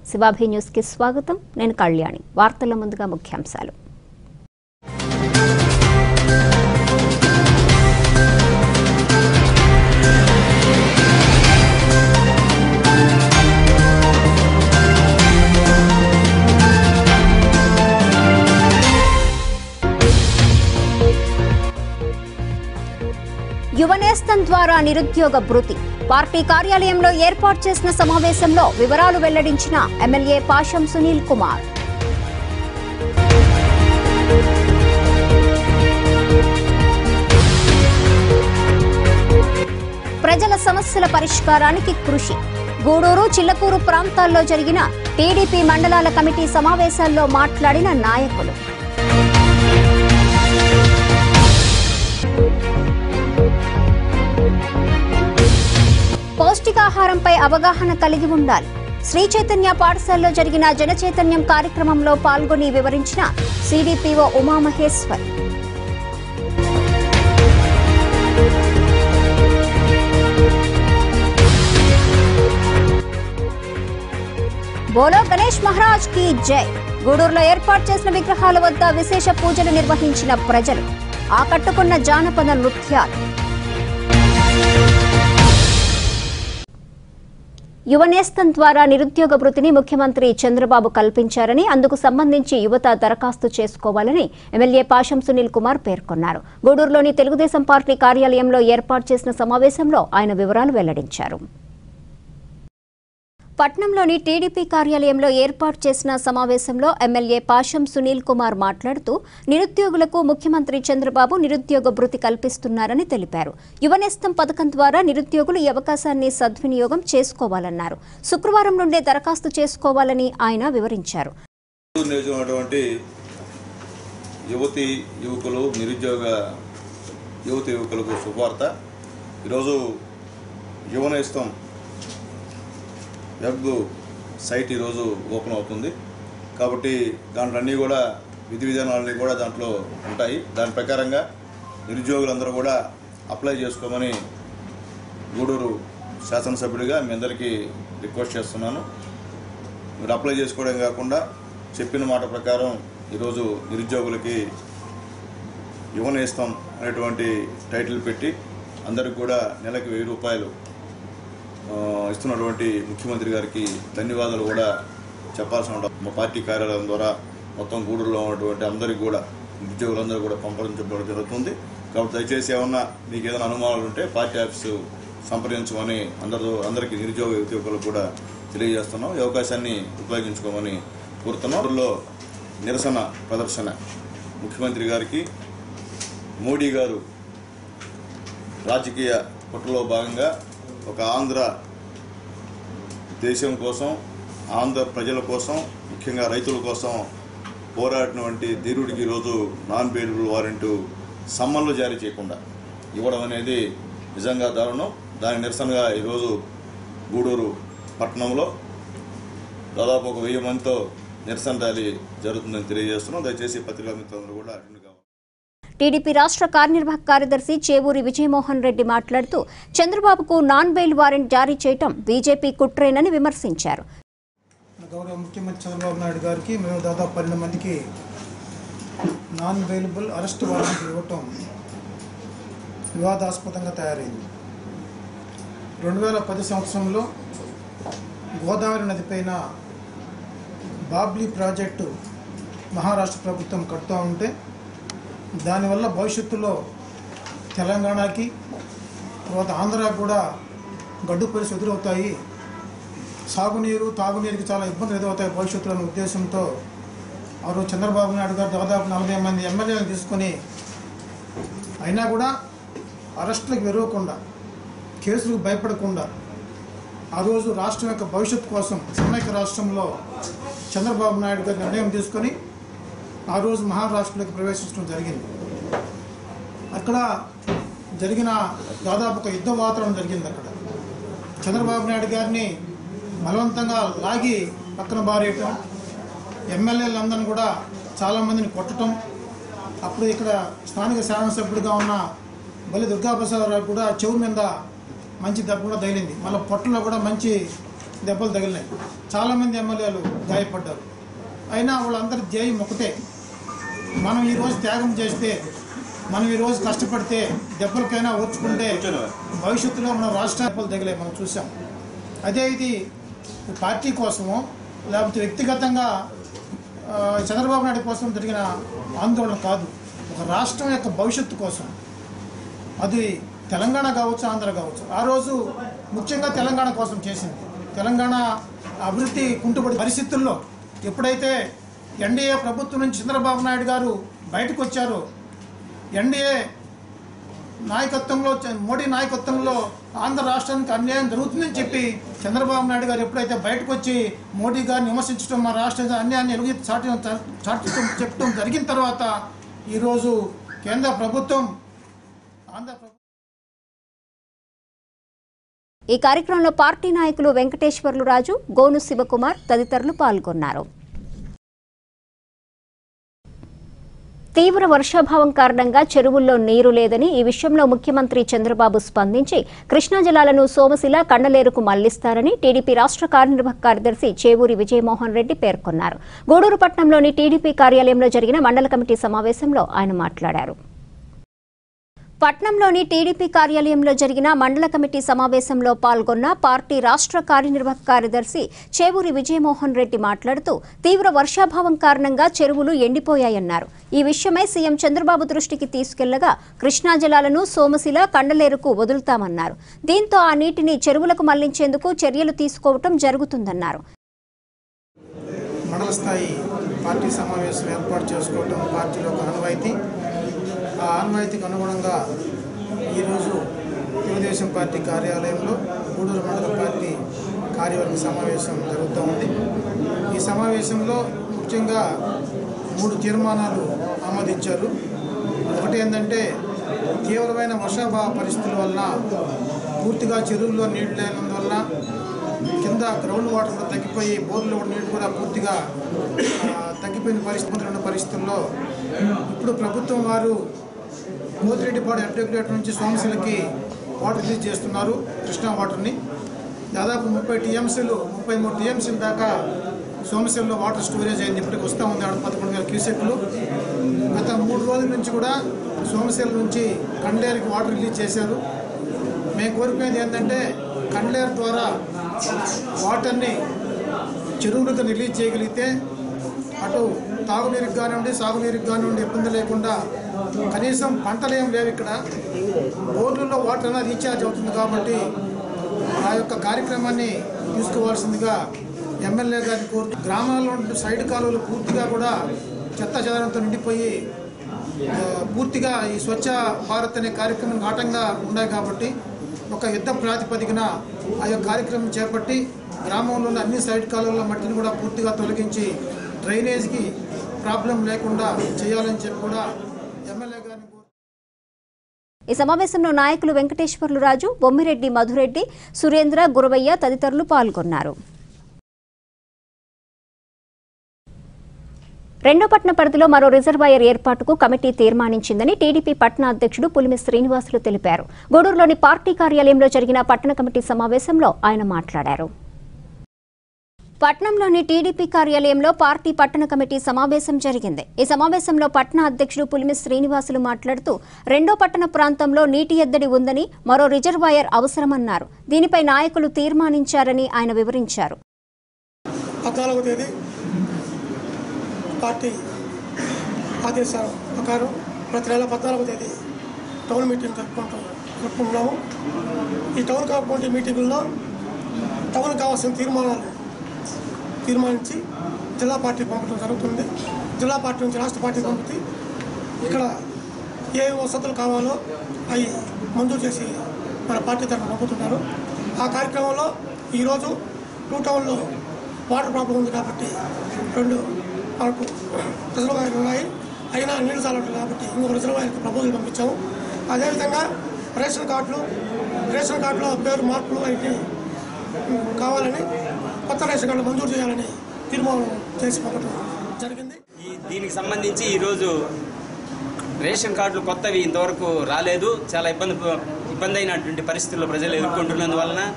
శివాభి news కి స్వాగతం నేను కళ్యాణి వార్తల ముందుగా ముఖ్యాంశాలు యువనేస్తం ద్వారా నిరుద్యోగ భృతి పార్టీ కార్యాలయంలో ఏర్పాటు చేసిన సమావేశంలో వివరాలు వెల్లడించిన ఎమ్మెల్యే పాషం సునీల్ కుమార్ ప్రజల సమస్యల పరిష్కారానికి కృషి గూడూరు చిల్లకూరు ప్రాంతాల్లో జరిగిన టీడీపీ మండలాల కమిటీ సమావేశాల్లో మాట్లాడిన నాయకులు పౌష్టికాహారంపై అవగాహన కలిగి ఉండాలి శ్రీ చైతన్య పాఠశాలలో జరిగిన జనచైతన్యం కార్యక్రమంలో పాల్గొని వివరించిన సిడిపిఓ ఉమామహేశ్వర్ బోలో గణేష్ మహారాజ్ కి జై గూడూరులో ఏర్పాటు చేసిన విగ్రహాల వద్ద విశేష పూజలు నిర్వహించిన ప్రజలు ఆకట్టుకున్న జానపద నృత్యాలు యువనేస్తం ద్వారా నిరుద్యోగ భృతిని ముఖ్యమంత్రి చంద్రబాబు కల్పించారని అందుకు సంబంధించి యువత దరఖాస్తు చేసుకోవాలని ఎమ్మెల్యే పాషం సునీల్ కుమార్ పేర్కొన్నారు గూడూరులోని తెలుగుదేశం పార్టీ కార్యాలయంలో ఏర్పాటు చేసిన సమావేశంలో ఆయన వివరాలు వెల్లడించారు పట్నంలోని టీడీపీ కార్యాలయంలో ఏర్పాటు చేసిన సమావేశంలో ఎమ్మెల్యే పాషం సునీల్ కుమార్ మాట్లాడుతూ నిరుద్యోగులకు ముఖ్యమంత్రి చంద్రబాబు నిరుద్యోగ భృతి కల్పిస్తున్నారని తెలిపారు యువనేస్తం పథకం ద్వారా నిరుద్యోగులు ఈ అవకాశాన్ని సద్వినియోగం చేసుకోవాలన్నారు శుక్రవారం నుండే దరఖాస్తు చేసుకోవాలని ఆయన వివరించారు నియోజకమైనటువంటి యువతి యువకులు నిరుద్యోగ యువతి యువకులకు శుభవార్త ఈరోజు యువనేస్తం వెబ్ సైట్ ఈరోజు ఓపెన్ అవుతుంది కాబట్టి దాంట్లో అన్నీ కూడా విధి విధానాలన్నీ కూడా దాంట్లో ఉంటాయి దాని ప్రకారంగా నిరుద్యోగులందరూ కూడా అప్లై చేసుకోమని గూడూరు శాసనసభ్యుడిగా మీ అందరికీ రిక్వెస్ట్ చేస్తున్నాను మీరు అప్లై చేసుకోవడం కాకుండా చెప్పిన మాట ప్రకారం ఈరోజు నిరుద్యోగులకి యువనేస్తం అనేటువంటి టైటిల్ పెట్టి అందరికి కూడా నెలకి వెయ్యి రూపాయలు ఆ, ఇస్తున్నటువంటి ముఖ్యమంత్రి గారికి ధన్యవాదాలు కూడా చెప్పాల్సిన ఉంటాం మా పార్టీ కార్యాలయం ద్వారా మొత్తం గూడూరులో ఉన్నటువంటి అందరికీ కూడా నిరుద్యోగులందరూ కూడా పంపడం జరుగుతుంది కాబట్టి దయచేసి ఏమన్నా మీకు ఏదైనా అనుమానాలు ఉంటే పార్టీ ఆఫీసు సంప్రదించమని అందరూ అందరికీ నిరుద్యోగ ఉద్యోగులకు కూడా తెలియజేస్తున్నాం ఈ అవకాశాన్ని ఉపయోగించుకోమని కోరుతున్నాం ఊరిలో నిరసన ప్రదర్శన ముఖ్యమంత్రి గారికి మోడీ గారు రాజకీయ కుట్రలో భాగంగా ఒక ఆంధ్ర దేశం కోసం ఆంధ్ర ప్రజల కోసం ముఖ్యంగా రైతుల కోసం పోరాడినటువంటి ధీరుడికి ఈరోజు నాన్ బెయిలబుల్ వారెంట్ సమ్మన్లు జారీ చేయకుండా ఇవ్వడం అనేది నిజంగా దారుణం దాని నిరసనగా ఈరోజు గూడూరు పట్టణంలో దాదాపు ఒక వెయ్యి మందితో నిరసన ర్యాలీ జరుగుతుందని తెలియజేస్తున్నాం దయచేసి పత్రికా మిత్రులందరూ కూడా అటెండ్ కావాలి టీడీపీ రాష్ట్ర కార్యనిర్వాహక కార్యదర్శి చేవూరి విజయమోహన్ రెడ్డి మాట్లాడుతూ చంద్రబాబుకు నాన్ బెయిల్ వారెంట్ జారీ చేయటం బీజేపీ కుట్రేనని విమర్శించారు గౌరవ ముఖ్యమంత్రి చంద్రబాబు నాయుడు గారికి మేము దాదాపు పన్నెండు మందికి నాన్ అవైలబుల్ అరెస్ట్ వారెంట్ ఇవ్వటం వివాదాస్పదంగా తయారైంది రెండు వేల పది సంవత్సరంలో గోదావరి నదిపైన బాబ్లీ ప్రాజెక్టు మహారాష్ట్ర ప్రభుత్వం కడుతూ ఉంటే దానివల్ల భవిష్యత్తులో తెలంగాణకి తర్వాత ఆంధ్రాకి కూడా గడ్డు పరిస్థితి ఎదురవుతాయి సాగునీరు తాగునీరుకి చాలా ఇబ్బందులు ఎదురవుతాయి భవిష్యత్తులో అనే ఉద్దేశంతో ఆ రోజు చంద్రబాబు నాయుడు గారు దాదాపు నలభై మంది ఎమ్మెల్యేలను తీసుకొని అయినా కూడా అరెస్టులకు వెరవకుండా కేసులకు భయపడకుండా ఆ రోజు రాష్ట్రం యొక్క భవిష్యత్తు కోసం సమైక్య రాష్ట్రంలో చంద్రబాబు నాయుడు గారు నిర్ణయం తీసుకొని ఆ రోజు మహారాష్ట్రలోకి ప్రవేశించడం జరిగింది అక్కడ జరిగిన దాదాపు ఒక యుద్ధ వాతావరణం జరిగింది అక్కడ చంద్రబాబు నాయుడు గారిని బలవంతంగా లాగి పక్కన బారేయటం ఎమ్మెల్యేలందరిని కూడా చాలామందిని కొట్టడం అప్పుడు ఇక్కడ స్థానిక శాసనసభ్యుడిగా ఉన్న బలి దుర్గాప్రసాదరావు కూడా చెవు మీద మంచి దెబ్బ కూడా తగిలింది మళ్ళీ పొట్టలో కూడా మంచి దెబ్బలు తగిలినాయి చాలామంది ఎమ్మెల్యేలు గాయపడ్డారు అయినా వాళ్ళందరి ధ్యేయం ఒకటే మనం ఈరోజు త్యాగం చేస్తే మనం ఈరోజు కష్టపడితే దెబ్బలకైనా ఓర్చుకుంటే భవిష్యత్తులో మన రాష్ట్ర దెబ్బలు తగిలాయి మనం చూసాం అదే ఇది పార్టీ కోసమో లేకపోతే వ్యక్తిగతంగా ఆ, చంద్రబాబు నాయుడు కోసం జరిగిన ఆందోళన కాదు ఒక రాష్ట్రం యొక్క భవిష్యత్తు కోసం అది తెలంగాణ కావచ్చు ఆంధ్ర కావచ్చు ఆ రోజు ముఖ్యంగా తెలంగాణ కోసం చేసింది తెలంగాణ అభివృద్ధి కుంటుపడి పరిస్థితుల్లో ఎప్పుడైతే ఎన్డీఏ ప్రభుత్వం నుంచి చంద్రబాబు నాయుడు గారు బయటకు వచ్చారో ఎన్డీఏ నాయకత్వంలో చ- మోడీ నాయకత్వంలో ఆంధ్ర రాష్ట్రానికి అన్యాయం జరుగుతుందని చెప్పి చంద్రబాబు నాయుడు గారు ఎప్పుడైతే బయటకు వచ్చి మోడీ గారిని విమర్శించడం మా రాష్ట్ర అన్యాయాన్ని ఎలుగు చాటం చాటం చెప్పడం జరిగిన తర్వాత ఈరోజు కేంద్ర ప్రభుత్వం ఆంధ్ర ప్రభుత్వం ఈ కార్యక్రమంలో పార్టీ నాయకులు వెంకటేశ్వర్లు రాజు గోను శివకుమార్ తదితరులు పాల్గొన్నారు తీవ్ర వర్షాభావం కారణంగా చెరువుల్లో నీరు లేదని ఈ విషయంలో ముఖ్యమంత్రి చంద్రబాబు స్పందించి కృష్ణా జలాలను సోమశిల కండలేరుకు మళ్లిస్తారని టీడీపీ రాష్ట్ర కార్యనిర్వాహక కార్యదర్శి చేవూరి విజయమోహన్ రెడ్డి పేర్కొన్నారు గూడూరు పట్టణంలోని టీడీపీ కార్యాలయంలో జరిగిన మండల కమిటీ సమావేశంలో ఆయన మాట్లాడారు పట్నంలోని టీడీపీ కార్యాలయంలో జరిగిన మండల కమిటీ సమావేశంలో పాల్గొన్న పార్టీ రాష్ట్ర కార్యనిర్వాహక కార్యదర్శి చేవూరి విజయమోహన్ రెడ్డి మాట్లాడుతూ తీవ్ర వర్షాభావం కారణంగా చెరువులు ఎండిపోయాయన్నారు ఈ విషయమై సీఎం చంద్రబాబు దృష్టికి తీసుకెళ్లగా కృష్ణా జలాలను సోమశిల కండలేరుకు వదులుతామన్నారు దీంతో ఆ నీటిని చెరువులకు మళ్లించేందుకు చర్యలు తీసుకోవటం జరుగుతుందన్నారు మండల స్థాయి పార్టీ సమావేశం ఏర్పాటు చేసుకోవడం పార్టీలో ఒక ఆనవాయితీ ఆ ఆనవాయితీకి అనుగుణంగా ఈరోజు తెలుగుదేశం పార్టీ కార్యాలయంలో గూడూరు మండల పార్టీ కార్యవర్గ సమావేశం జరుగుతూ ఉంది ఈ సమావేశంలో ముఖ్యంగా మూడు తీర్మానాలు ఆమోదించారు ఒకటి ఏంటంటే తీవ్రమైన వర్షాభావ పరిస్థితుల వలన పూర్తిగా చెరువుల్లో నీళ్లు లేనందువలన కింద గ్రౌండ్ వాటర్ కూడా తగ్గిపోయి బోర్లో కూడా నీళ్ళు కూడా పూర్తిగా ఆ, తగ్గిపోయిన పరిస్థితులు ఉన్న పరిస్థితుల్లో ఇప్పుడు ప్రభుత్వం వారు మోతిరెడ్డిపాడు అడ్వకేట్ నుంచి సోమశిలకి వాటర్ రిలీజ్ చేస్తున్నారు కృష్ణా వాటర్ని దాదాపు ముప్పై టీఎంసీలు ముప్పై మూడు టీఎంసీల దాకా సోమశిలలో వాటర్ స్టోరేజ్ అయింది ఇప్పటికి వస్తూ ఉంది ఆడ పదకొండు వేల క్యూసెక్లు గత మూడు రోజుల నుంచి కూడా సోమశిల నుంచి కండేరుకి వాటర్ రిలీజ్ చేశారు మేము కోరుకునేది ఏంటంటే కండలేరు ద్వారా వాటర్ని చెరువులకు రిలీజ్ చేయగలిగితే అటు తాగునీరుకి కానివ్వండి సాగునీరుకి కానివ్వండి ఇబ్బంది లేకుండా కనీసం పంటలు ఏం లేవు ఇక్కడ బోర్లలో వాటర్ అనేది రీఛార్జ్ అవుతుంది కాబట్టి ఆ యొక్క కార్యక్రమాన్ని తీసుకోవాల్సిందిగా ఎమ్మెల్యే గారిని కోరుతూ గ్రామాల్లో ఉండే సైడ్ కాలువలు పూర్తిగా కూడా చెత్త చెదారంతో నిండిపోయి ఆ, పూర్తిగా ఈ స్వచ్ఛ భారత్ అనే కార్యక్రమం ఆటంగా ఉన్నాయి కాబట్టి ఒక యుద్ధ ప్రాతిపదికన ఆ యొక్క కార్యక్రమం చేపట్టి గ్రామంలో ఉన్న అన్ని సైడ్ కాలువల మట్టిని కూడా పూర్తిగా తొలగించి డ్రైనేజ్కి ప్రాబ్లం లేకుండా చేయాలని చెప్పి కూడా ఎమ్మెల్యే గారిని కోరు- ఈ సమావేశంలో నాయకులు వెంకటేశ్వర్లు రాజు బొమ్మిరెడ్డి మధురెడ్డి సురేంద్ర గురవయ్య తదితరులు పాల్గొన్నారు రెండో పట్న పరిధిలో మరో రిజర్వాయర్ ఏర్పాటుకు కమిటీ తీర్మానించిందని టీడీపీ పట్న అధ్యక్షుడు పులిమి శ్రీనివాసులు తెలిపారు గూడూరులోని పార్టీ కార్యాలయంలో జరిగిన పట్టణ కమిటీ సమావేశంలో ఆయన మాట్లాడారు పట్నంలోని టీడీపీ కార్యాలయంలో పార్టీ పట్టణ కమిటీ సమావేశం జరిగింది ఈ సమావేశంలో పట్టణ అధ్యక్షుడు పులిమి శ్రీనివాసులు మాట్లాడుతూ రెండో పట్టణ ప్రాంతంలో నీటి ఎద్దడి ఉందని మరో రిజర్వాయర్ అవసరమన్నారు దీనిపై నాయకులు తీర్మానించారని ఆయన వివరించారు పద్నాలుగవ తేదీ పార్టీ ఆదేశాల ప్రకారం ప్రతి నెల పద్నాలుగవ తేదీ టౌన్ మీటింగ్ జరుపుకుంటాం జరుపుకుంటున్నాము ఈ టౌన్ కమిటీ మీటింగుల్లో టౌన్ కావాల్సిన తీర్మానాలు తీర్మానించి జిల్లా పార్టీ పంపడం జరుగుతుంది జిల్లా పార్టీ నుంచి రాష్ట్ర పార్టీ పంపితే ఇక్కడ ఏ వసతులు కావాలో అవి మంజూరు చేసి మన పార్టీ తరఫున పంపుతున్నారు ఆ కార్యక్రమంలో ఈరోజు టూ టౌన్లో వాటర్ ప్రాబ్లం ఉంది కాబట్టి రెండు మనకు రిజర్వాయర్లు ఉన్నాయి అయినా నీళ్ళు చాలట్లేదు కాబట్టి ఇంకొక రిజర్వాయర్కి ప్రపోజల్ పంపించాము అదేవిధంగా రేషన్ కార్డులు రేషన్ కార్డులో పేరు మార్పులు అయితే కావాలని కొత్త రేషన్ కార్డులు మంజూరు చేయాలని తీర్మానం చేసి పంపడం జరిగింది ఈ దీనికి సంబంధించి ఈరోజు రేషన్ కార్డులు కొత్తవి ఇంతవరకు రాలేదు చాలా ఇబ్బంది ఇబ్బంది అయినటువంటి పరిస్థితుల్లో ప్రజలు ఎదుర్కొంటున్నందువలన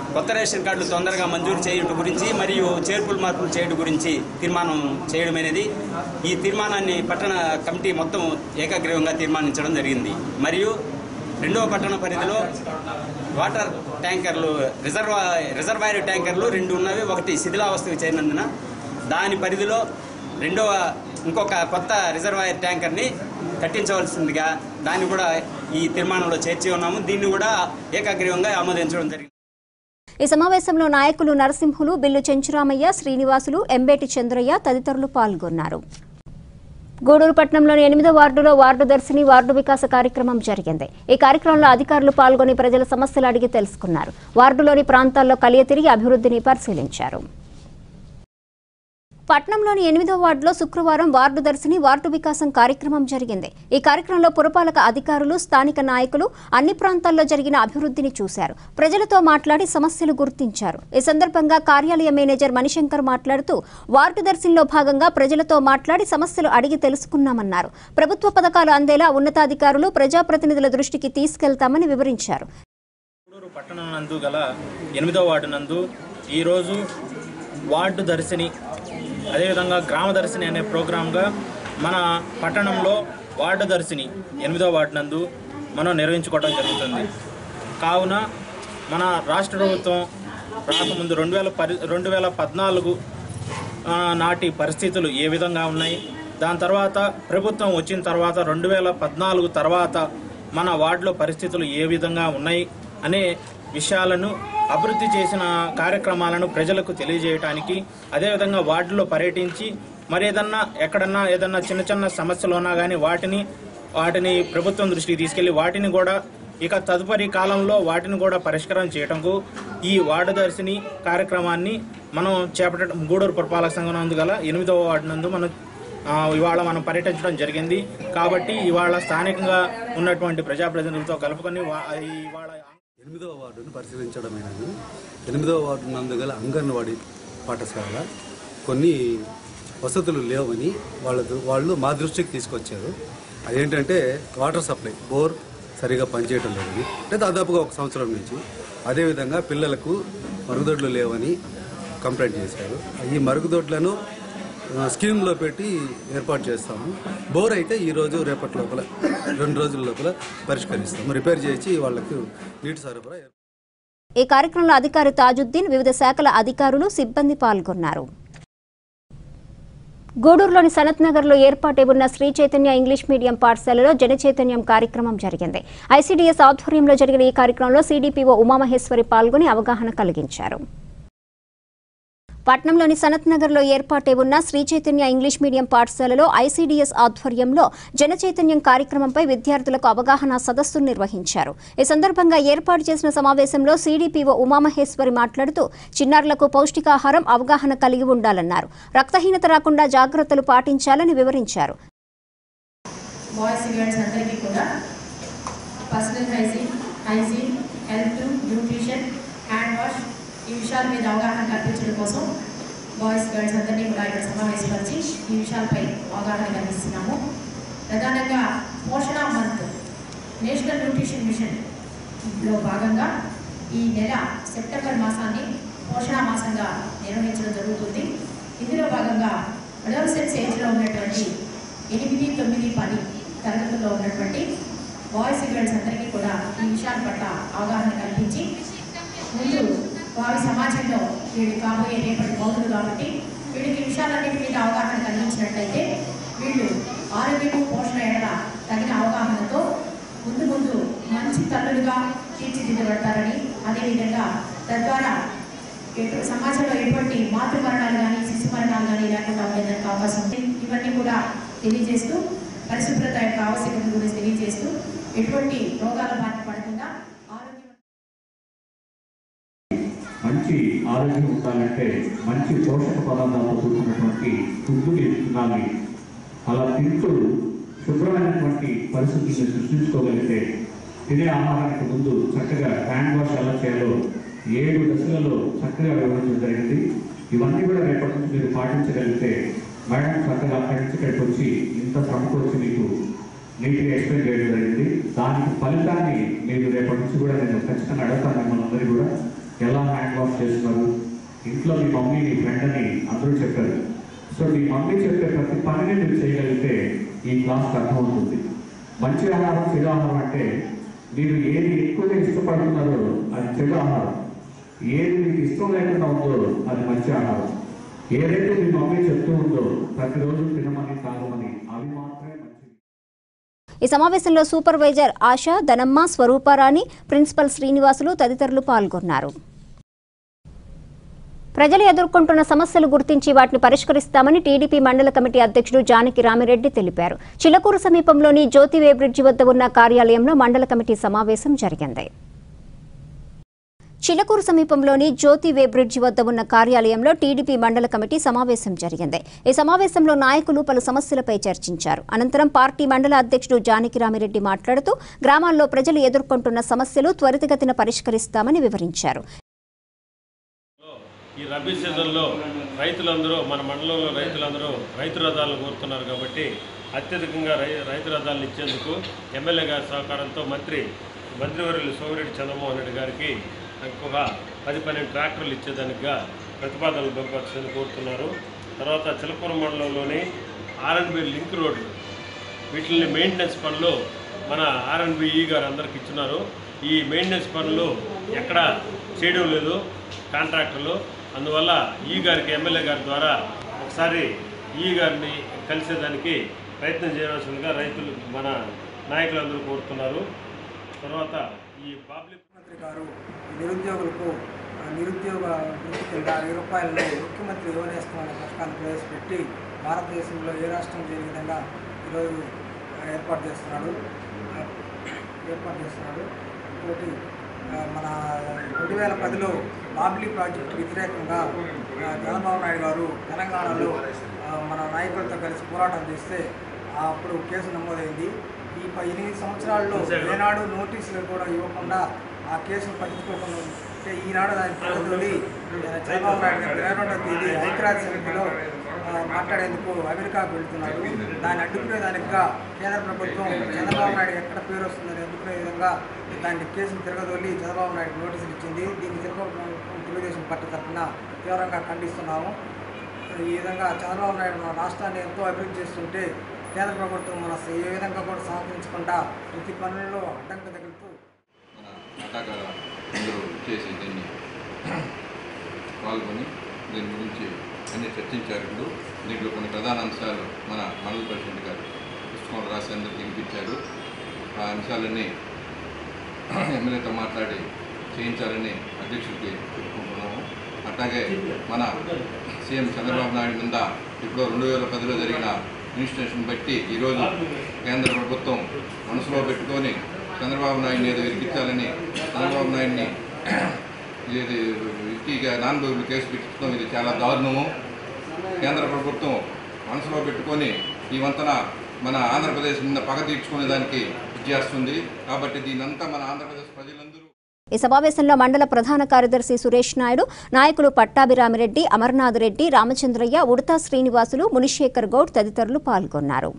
కొత్త రేషన్ కార్డులు తొందరగా మంజూరు చేయడం గురించి మరియు చేర్పులు మార్పులు చేయడం గురించి తీర్మానం చేయడం అనేది ఈ తీర్మానాన్ని పట్టణ కమిటీ మొత్తం ఏకగ్రీవంగా తీర్మానించడం జరిగింది మరియు రెండవ పట్టణ పరిధిలో వాటర్ ట్యాంకర్లు రిజర్వా రిజర్వాయర్ ట్యాంకర్లు రెండు ఉన్నవి ఒకటి శిథిలావస్థకు చేరినందున దాని పరిధిలో రెండవ ఇంకొక కొత్త రిజర్వాయర్ ట్యాంకర్ని కట్టించవలసిందిగా దాన్ని కూడా ఈ తీర్మానంలో చేర్చి ఉన్నాము దీన్ని కూడా ఏకగ్రీవంగా ఆమోదించడం జరిగింది ఈ సమావేశంలో నాయకులు నరసింహులు బిల్లు చెంచురామయ్య శ్రీనివాసులు ఎంబేటి చంద్రయ్య తదితరులు పాల్గొన్నారు గూడూరు పట్టణంలోని ఎనిమిదో వార్డులో వార్డు దర్శిని వార్డు వికాస కార్యక్రమం జరిగింది ఈ కార్యక్రమంలో అధికారులు పాల్గొని ప్రజల సమస్యలు అడిగి తెలుసుకున్నారు వార్డులోని ప్రాంతాల్లో కలియ తిరిగి అభివృద్ధిని పరిశీలించారు పట్నంలోని ఎనిమిదో వార్డులో శుక్రవారం వార్డు దర్శిని వార్డు వికాసం కార్యక్రమం జరిగింది ఈ కార్యక్రమంలో పురపాలక అధికారులు స్థానిక నాయకులు అన్ని ప్రాంతాల్లో జరిగిన అభివృద్ధిని చూశారు ప్రజలతో మాట్లాడి సమస్యలు గుర్తించారు ఈ సందర్భంగా కార్యాలయ మేనేజర్ మణిశంకర్ మాట్లాడుతూ వార్డు దర్శినిలో భాగంగా ప్రజలతో మాట్లాడి సమస్యలు అడిగి తెలుసుకున్నామన్నారు ప్రభుత్వ పథకాలు అందేలా ఉన్నతాధికారులు ప్రజాప్రతినిధుల దృష్టికి తీసుకెళ్తామని వివరించారు గూడూరు పట్టణం నందు గల ఎనిమిదో వార్డు నందు ఈరోజు వార్డు దర్శిని అదేవిధంగా గ్రామ దర్శిని అనే ప్రోగ్రాంగా మన పట్టణంలో వార్డు దర్శిని ఎనిమిదో వార్డు నందు మనం నిర్వహించుకోవడం జరుగుతుంది కావున మన రాష్ట్ర ప్రభుత్వం రాకముందు రెండు వేల పరి రెండు వేల పద్నాలుగు ఆ, నాటి పరిస్థితులు ఏ విధంగా ఉన్నాయి దాని తర్వాత ప్రభుత్వం వచ్చిన తర్వాత రెండు వేల పద్నాలుగు తర్వాత మన వార్డులో పరిస్థితులు ఏ విధంగా ఉన్నాయి అనే విషయాలను అభివృద్ధి చేసిన కార్యక్రమాలను ప్రజలకు తెలియజేయటానికి అదేవిధంగా వార్డులో పర్యటించి మరి ఏదన్నా ఎక్కడన్నా ఏదన్నా చిన్న చిన్న సమస్యలు ఉన్నా కానీ వాటిని వాటిని ప్రభుత్వం దృష్టికి తీసుకెళ్లి వాటిని కూడా ఇక తదుపరి కాలంలో వాటిని కూడా పరిష్కారం చేయటంకు ఈ వార్డు దర్శిని కార్యక్రమాన్ని మనం చేపట్టడం గూడూరు పురపాలక సంఘం నందు గల ఎనిమిదవ వార్డు నందు మనం ఆ, ఇవాళ మనం పర్యటించడం జరిగింది కాబట్టి ఇవాళ స్థానికంగా ఉన్నటువంటి ప్రజాప్రతినిధులతో కలుపుకొని వా- ఇవాళ ఎనిమిదవ వార్డును పరిశీలించడమైనది ఎనిమిదవ వార్డు నందు గల అంగన్వాడీ పాఠశాల కొన్ని వసతులు లేవని వాళ్ళ వాళ్ళు మా దృష్టికి తీసుకొచ్చారు అదేంటంటే వాటర్ సప్లై బోర్ సరిగా పనిచేయడం లేదని అంటే దాదాపుగా ఒక సంవత్సరం నుంచి అదేవిధంగా పిల్లలకు మరుగుదొడ్లు లేవని కంప్లైంట్ చేశారు ఈ మరుగుదొడ్లను ఆ, స్కీమ్లో పెట్టి ఏర్పాటు చేస్తాము బోర్ అయితే ఈ రోజు రేపటి లోపల రెండు రోజుల లోపల పరిష్కరిస్తాము రిపేర్ చేసి వాళ్ళకు నీటి సరఫరా ఏర్పాటు ఈ కార్యక్రమంలో అధికారి తాజుద్దీన్ వివిధ శాఖల అధికారులు సిబ్బంది పాల్గొన్నారు గూడూరులోని సనత్ నగర్లో ఏర్పాటై ఉన్న శ్రీ చైతన్య ఇంగ్లీష్ మీడియం పాఠశాలలో జన చైతన్యం కార్యక్రమం జరిగింది ఐసీడీఎస్ ఆధ్వర్యంలో జరిగిన ఈ కార్యక్రమంలో సీడీపీఓ ఉమామహేశ్వరి పాల్గొని అవగాహన కలిగించారు పట్నంలోని సనత్ నగర్లో ఏర్పాటై ఉన్న శ్రీ చైతన్య ఇంగ్లీష్ మీడియం పాఠశాలలో ఐసీడీఎస్ ఆధ్వర్యంలో జన చైతన్యం కార్యక్రమంపై విద్యార్థులకు అవగాహన సదస్సును నిర్వహించారు ఈ సందర్భంగా ఏర్పాటు చేసిన సమావేశంలో సీడీపీఓ ఉమామహేశ్వరి మాట్లాడుతూ చిన్నారులకు పౌష్టికాహారం అవగాహన కలిగి ఉండాలన్నారు రక్తహీనత రాకుండా జాగ్రత్తలు పాటించాలని వివరించారు బాయ్స్ గర్ల్స్ అందరికీ కూడా personal hygiene hygiene health nutrition hand wash ఈ విషయాల మీద అవగాహన కల్పించడం కోసం బాయ్స్ గర్ల్స్ అందరినీ కూడా ఇక్కడ సమావేశపరిచి ఈ విషయాలపై అవగాహన కల్పిస్తున్నాము ప్రధానంగా పోషణ మంత్ నేషనల్ న్యూట్రిషన్ మిషన్లో భాగంగా ఈ నెల సెప్టెంబర్ మాసాన్ని పోషణ మాసంగా నిర్వహించడం జరుగుతుంది ఇందులో భాగంగా అడోలసెన్స్ ఏజ్లో ఉన్నటువంటి ఎనిమిది తొమ్మిది పది తరగతుల్లో ఉన్నటువంటి బాయ్స్ గర్ల్స్ అందరికీ కూడా ఈ విషయాల పట్ల అవగాహన కల్పించి ముందు వారి సమాజంలో వీళ్ళు కాబోయే రేపటి పౌరులు కాబట్టి వీళ్ళకి ఈ విషయాలన్నిటి మీద అవగాహన కలిగించినట్లయితే వీళ్ళు ఆరోగ్యము పోషణ ఎడల తగిన అవగాహనతో ముందు ముందు మంచి తల్లులుగా తీర్చిదిద్దబడతారని అదేవిధంగా తద్వారా ఎటు సమాజంలో ఎటువంటి మాతృ మరణాలు కానీ శిశు మరణాలు కానీ లేకుండా ఉండేదానికి అవకాశం ఉంది ఇవన్నీ కూడా తెలియజేస్తూ పరిశుభ్రత యొక్క ఆవశ్యకత గురించి తెలియజేస్తూ ఎటువంటి రోగాల బారిన పడకుండా ఆరోగ్యం మంచి ఆరోగ్యం ఉండాలంటే మంచి పోషక పదార్థాలతో కూడుకున్నటువంటి ఫుడ్ని తినాలి అలా తింటూ శుభ్రమైనటువంటి పరిస్థితిని సృష్టించుకోగలిగితే తినే ఆహారానికి ముందు చక్కగా హ్యాండ్ వాష్ ఎలా చేయాలో ఏడు దశలలో చక్కగా వివరించడం జరిగింది ఇవన్నీ కూడా రేపటి నుంచి మీరు పాటించగలిగితే మేడం చక్కగా అక్కడి నుంచి ఇక్కడికి వచ్చి ఇంత శ్రమకు వచ్చి మీకు నీట్గా ఎక్స్ప్లెయిన్ చేయడం జరిగింది దానికి ఫలితాన్ని మీరు రేపటి నుంచి కూడా నేను ఖచ్చితంగా అడుగుతాను మిమ్మల్ని అందరూ కూడా ఎలా హ్యాండ్ వాష్ చేస్తున్నారు ఇంట్లో మీ మమ్మీ మీ ఫ్రెండ్ అని అందరూ చెప్పారు సో మీ మమ్మీ చెప్పే ప్రతి పనిని మీరు చేయగలిగితే ఈ క్లాస్ అర్థం అవుతుంది మంచి ఆహారం చెడు ఆహారం అంటే మీరు ఏది ఎక్కువగా ఇష్టపడుతున్నారో అది చెడు ఆహారం ఏది మీకు ఇష్టం లేకుండా ఉందో అది మంచి ఆహారం ఏదైతే మీ మమ్మీ చెప్తూ ఉందో ప్రతిరోజు తినమని తాగమని అవి మాత్రమే మంచిది ఈ సమావేశంలో సూపర్వైజర్ ఆశ ధనమ్మ స్వరూపారాణి ప్రిన్సిపల్ శ్రీనివాసులు తదితరులు పాల్గొన్నారు ప్రజలు ఎదుర్కొంటున్న సమస్యలు గుర్తించి వాటిని పరిష్కరిస్తామని టీడీపీ మండల కమిటీ అధ్యక్షుడు జానకి రామిరెడ్డి తెలిపారు చిలకూరు సమీపంలోని జ్యోతివే బ్రిడ్జి వద్ద ఉన్న కార్యాలయంలో మండల కమిటీ సమావేశం జరిగింది చిలకూరు సమీపంలోని జ్యోతి వే బ్రిడ్జి వద్ద ఉన్న కార్యాలయంలో టీడీపీ మండల కమిటీ సమావేశం జరిగింది ఈ సమావేశంలో నాయకులు పలు సమస్యలపై చర్చించారు అనంతరం పార్టీ మండల అధ్యక్షుడు జానకి రామిరెడ్డి మాట్లాడుతూ గ్రామాల్లో ప్రజలు ఎదుర్కొంటున్న సమస్యలు త్వరితగతిన పరిష్కరిస్తామని వివరించారు ఈ రబీ సీజన్లో రైతులందరూ మన మండలంలో రైతులందరూ రైతు రథాలను కోరుతున్నారు కాబట్టి అత్యధికంగా రై రైతు రథాలను ఇచ్చేందుకు ఎమ్మెల్యే గారి సహకారంతో మంత్రి మంత్రివర్యులు సోమిరెడ్డి చంద్రమోహన్ రెడ్డి గారికి ఇంకొక పది పన్నెండు ట్రాక్టర్లు ఇచ్చేదానికిగా ప్రతిపాదనలు పంపించాలని కోరుతున్నారు తర్వాత చిలకూరు మండలంలోని ఆర్ఎన్బి లింక్ రోడ్లు వీటిని మెయింటెనెన్స్ పనులు మన ఆర్ఎన్బిఈ గారు అందరికి ఇచ్చినారు ఈ మెయింటెనెన్స్ పనులు ఎక్కడ చేయడం లేదు కాంట్రాక్టర్లు అందువల్ల ఈ గారికి ఎమ్మెల్యే గారి ద్వారా ఒకసారి ఈ గారిని కలిసేదానికి ప్రయత్నం చేయవలసిందిగా రైతులు మన నాయకులందరూ కోరుతున్నారు తర్వాత ఈ పబ్లిక్ ముఖ్యమంత్రి గారు నిరుద్యోగులకు ఆ, నిరుద్యోగ వృత్తి కింద వెయ్యి రూపాయలను ముఖ్యమంత్రి యువనేస్తం అనే పథకాన్ని ప్రవేశపెట్టి భారతదేశంలో ఏ రాష్ట్రం చేయని విధంగా ఈరోజు ఆ, ఏర్పాటు చేస్తున్నాడు ఆ, ఏర్పాటు చేస్తున్నాడు ఇంకోటి ఆ, మన రెండు వేల పదిలో బాబ్లీ ప్రాజెక్టు వ్యతిరేకంగా ఆ, చంద్రబాబు నాయుడు గారు తెలంగాణలో ఆ, మన నాయకులతో కలిసి పోరాటం చేస్తే ఆ, అప్పుడు కేసు నమోదైంది ఈ ప- ఎనిమిది సంవత్సరాల్లో ఏనాడు నోటీసులు కూడా ఇవ్వకుండా ఆ కేసును పట్టించుకోకుండా ఉంటే ఈనాడు దాన్ని ప్రజలు చంద్రబాబు నాయుడు గారు ఇరవై రెండవ తేదీ ఐక్యరాజ్య సమితిలో ఆ, మాట్లాడేందుకు అమెరికాకు వెళ్తున్నాడు దాన్ని అడ్డుకునే దానికిగా కేంద్ర ప్రభుత్వం చంద్రబాబు నాయుడు ఎక్కడ పేరు వస్తుందని అడ్డుకునే విధంగా దాన్ని కేసును తిరగదొల్లి చంద్రబాబు నాయుడు నోటీసులు ఇచ్చింది దీన్ని చంద్రబాబు తెలుగుదేశం పార్టీ తరఫున తీవ్రంగా ఖండిస్తున్నాము ఈ విధంగా చంద్రబాబు నాయుడు మన రాష్ట్రాన్ని ఎంతో అభివృద్ధి చేస్తుంటే కేంద్ర ప్రభుత్వం మన ఏ విధంగా కూడా సహకరించకుండా ప్రతి పనుల్లో అడ్డంకి తగులుతూ అటాక అందరూ చేసి దీన్ని పాల్గొని దీని గురించి అన్ని చర్చించారు ఇప్పుడు దీంట్లో కొన్ని ప్రధాన అంశాలు మన మండల ప్రెసిడెంట్ గారు పుస్తకంలో రాసి అందరికి వినిపించారు ఆ అంశాలన్నీ ఎమ్మెల్యేతో మాట్లాడి చేయించాలని అధ్యక్షుడికి చెప్పుకుంటున్నాము అట్లాగే మన సీఎం చంద్రబాబు నాయుడు మీద ఇప్పుడు రెండు వేల పదిలో జరిగిన ఇన్స్టిట్యూషన్ బట్టి ఈరోజు కేంద్ర ప్రభుత్వం మనసులో పెట్టుకొని చంద్రబాబు నాయుడిని ఏదో ఇరికించాలని చంద్రబాబు నాయుడిని ఇది ఇక నాన్ బైబుల్ కేసు పెట్టడం ఇది చాలా దారుణము కేంద్ర ప్రభుత్వం మనసులో పెట్టుకొని ఈ వంతన మన ఆంధ్రప్రదేశ్ మీద పగ తీర్చుకునే దానికి చేస్తుంది కాబట్టి దీనంతా మన ఆంధ్రప్రదేశ్ ప్రజలందరూ ఈ సమావేశంలో మండల ప్రధాన కార్యదర్శి సురేష్ నాయుడు నాయకులు పట్టాభిరామిరెడ్డి అమర్నాథ్ రెడ్డి రామచంద్రయ్య ఉడతా శ్రీనివాసులు మునిశేఖర్ గౌడ్ తదితరులు పాల్గొన్నారు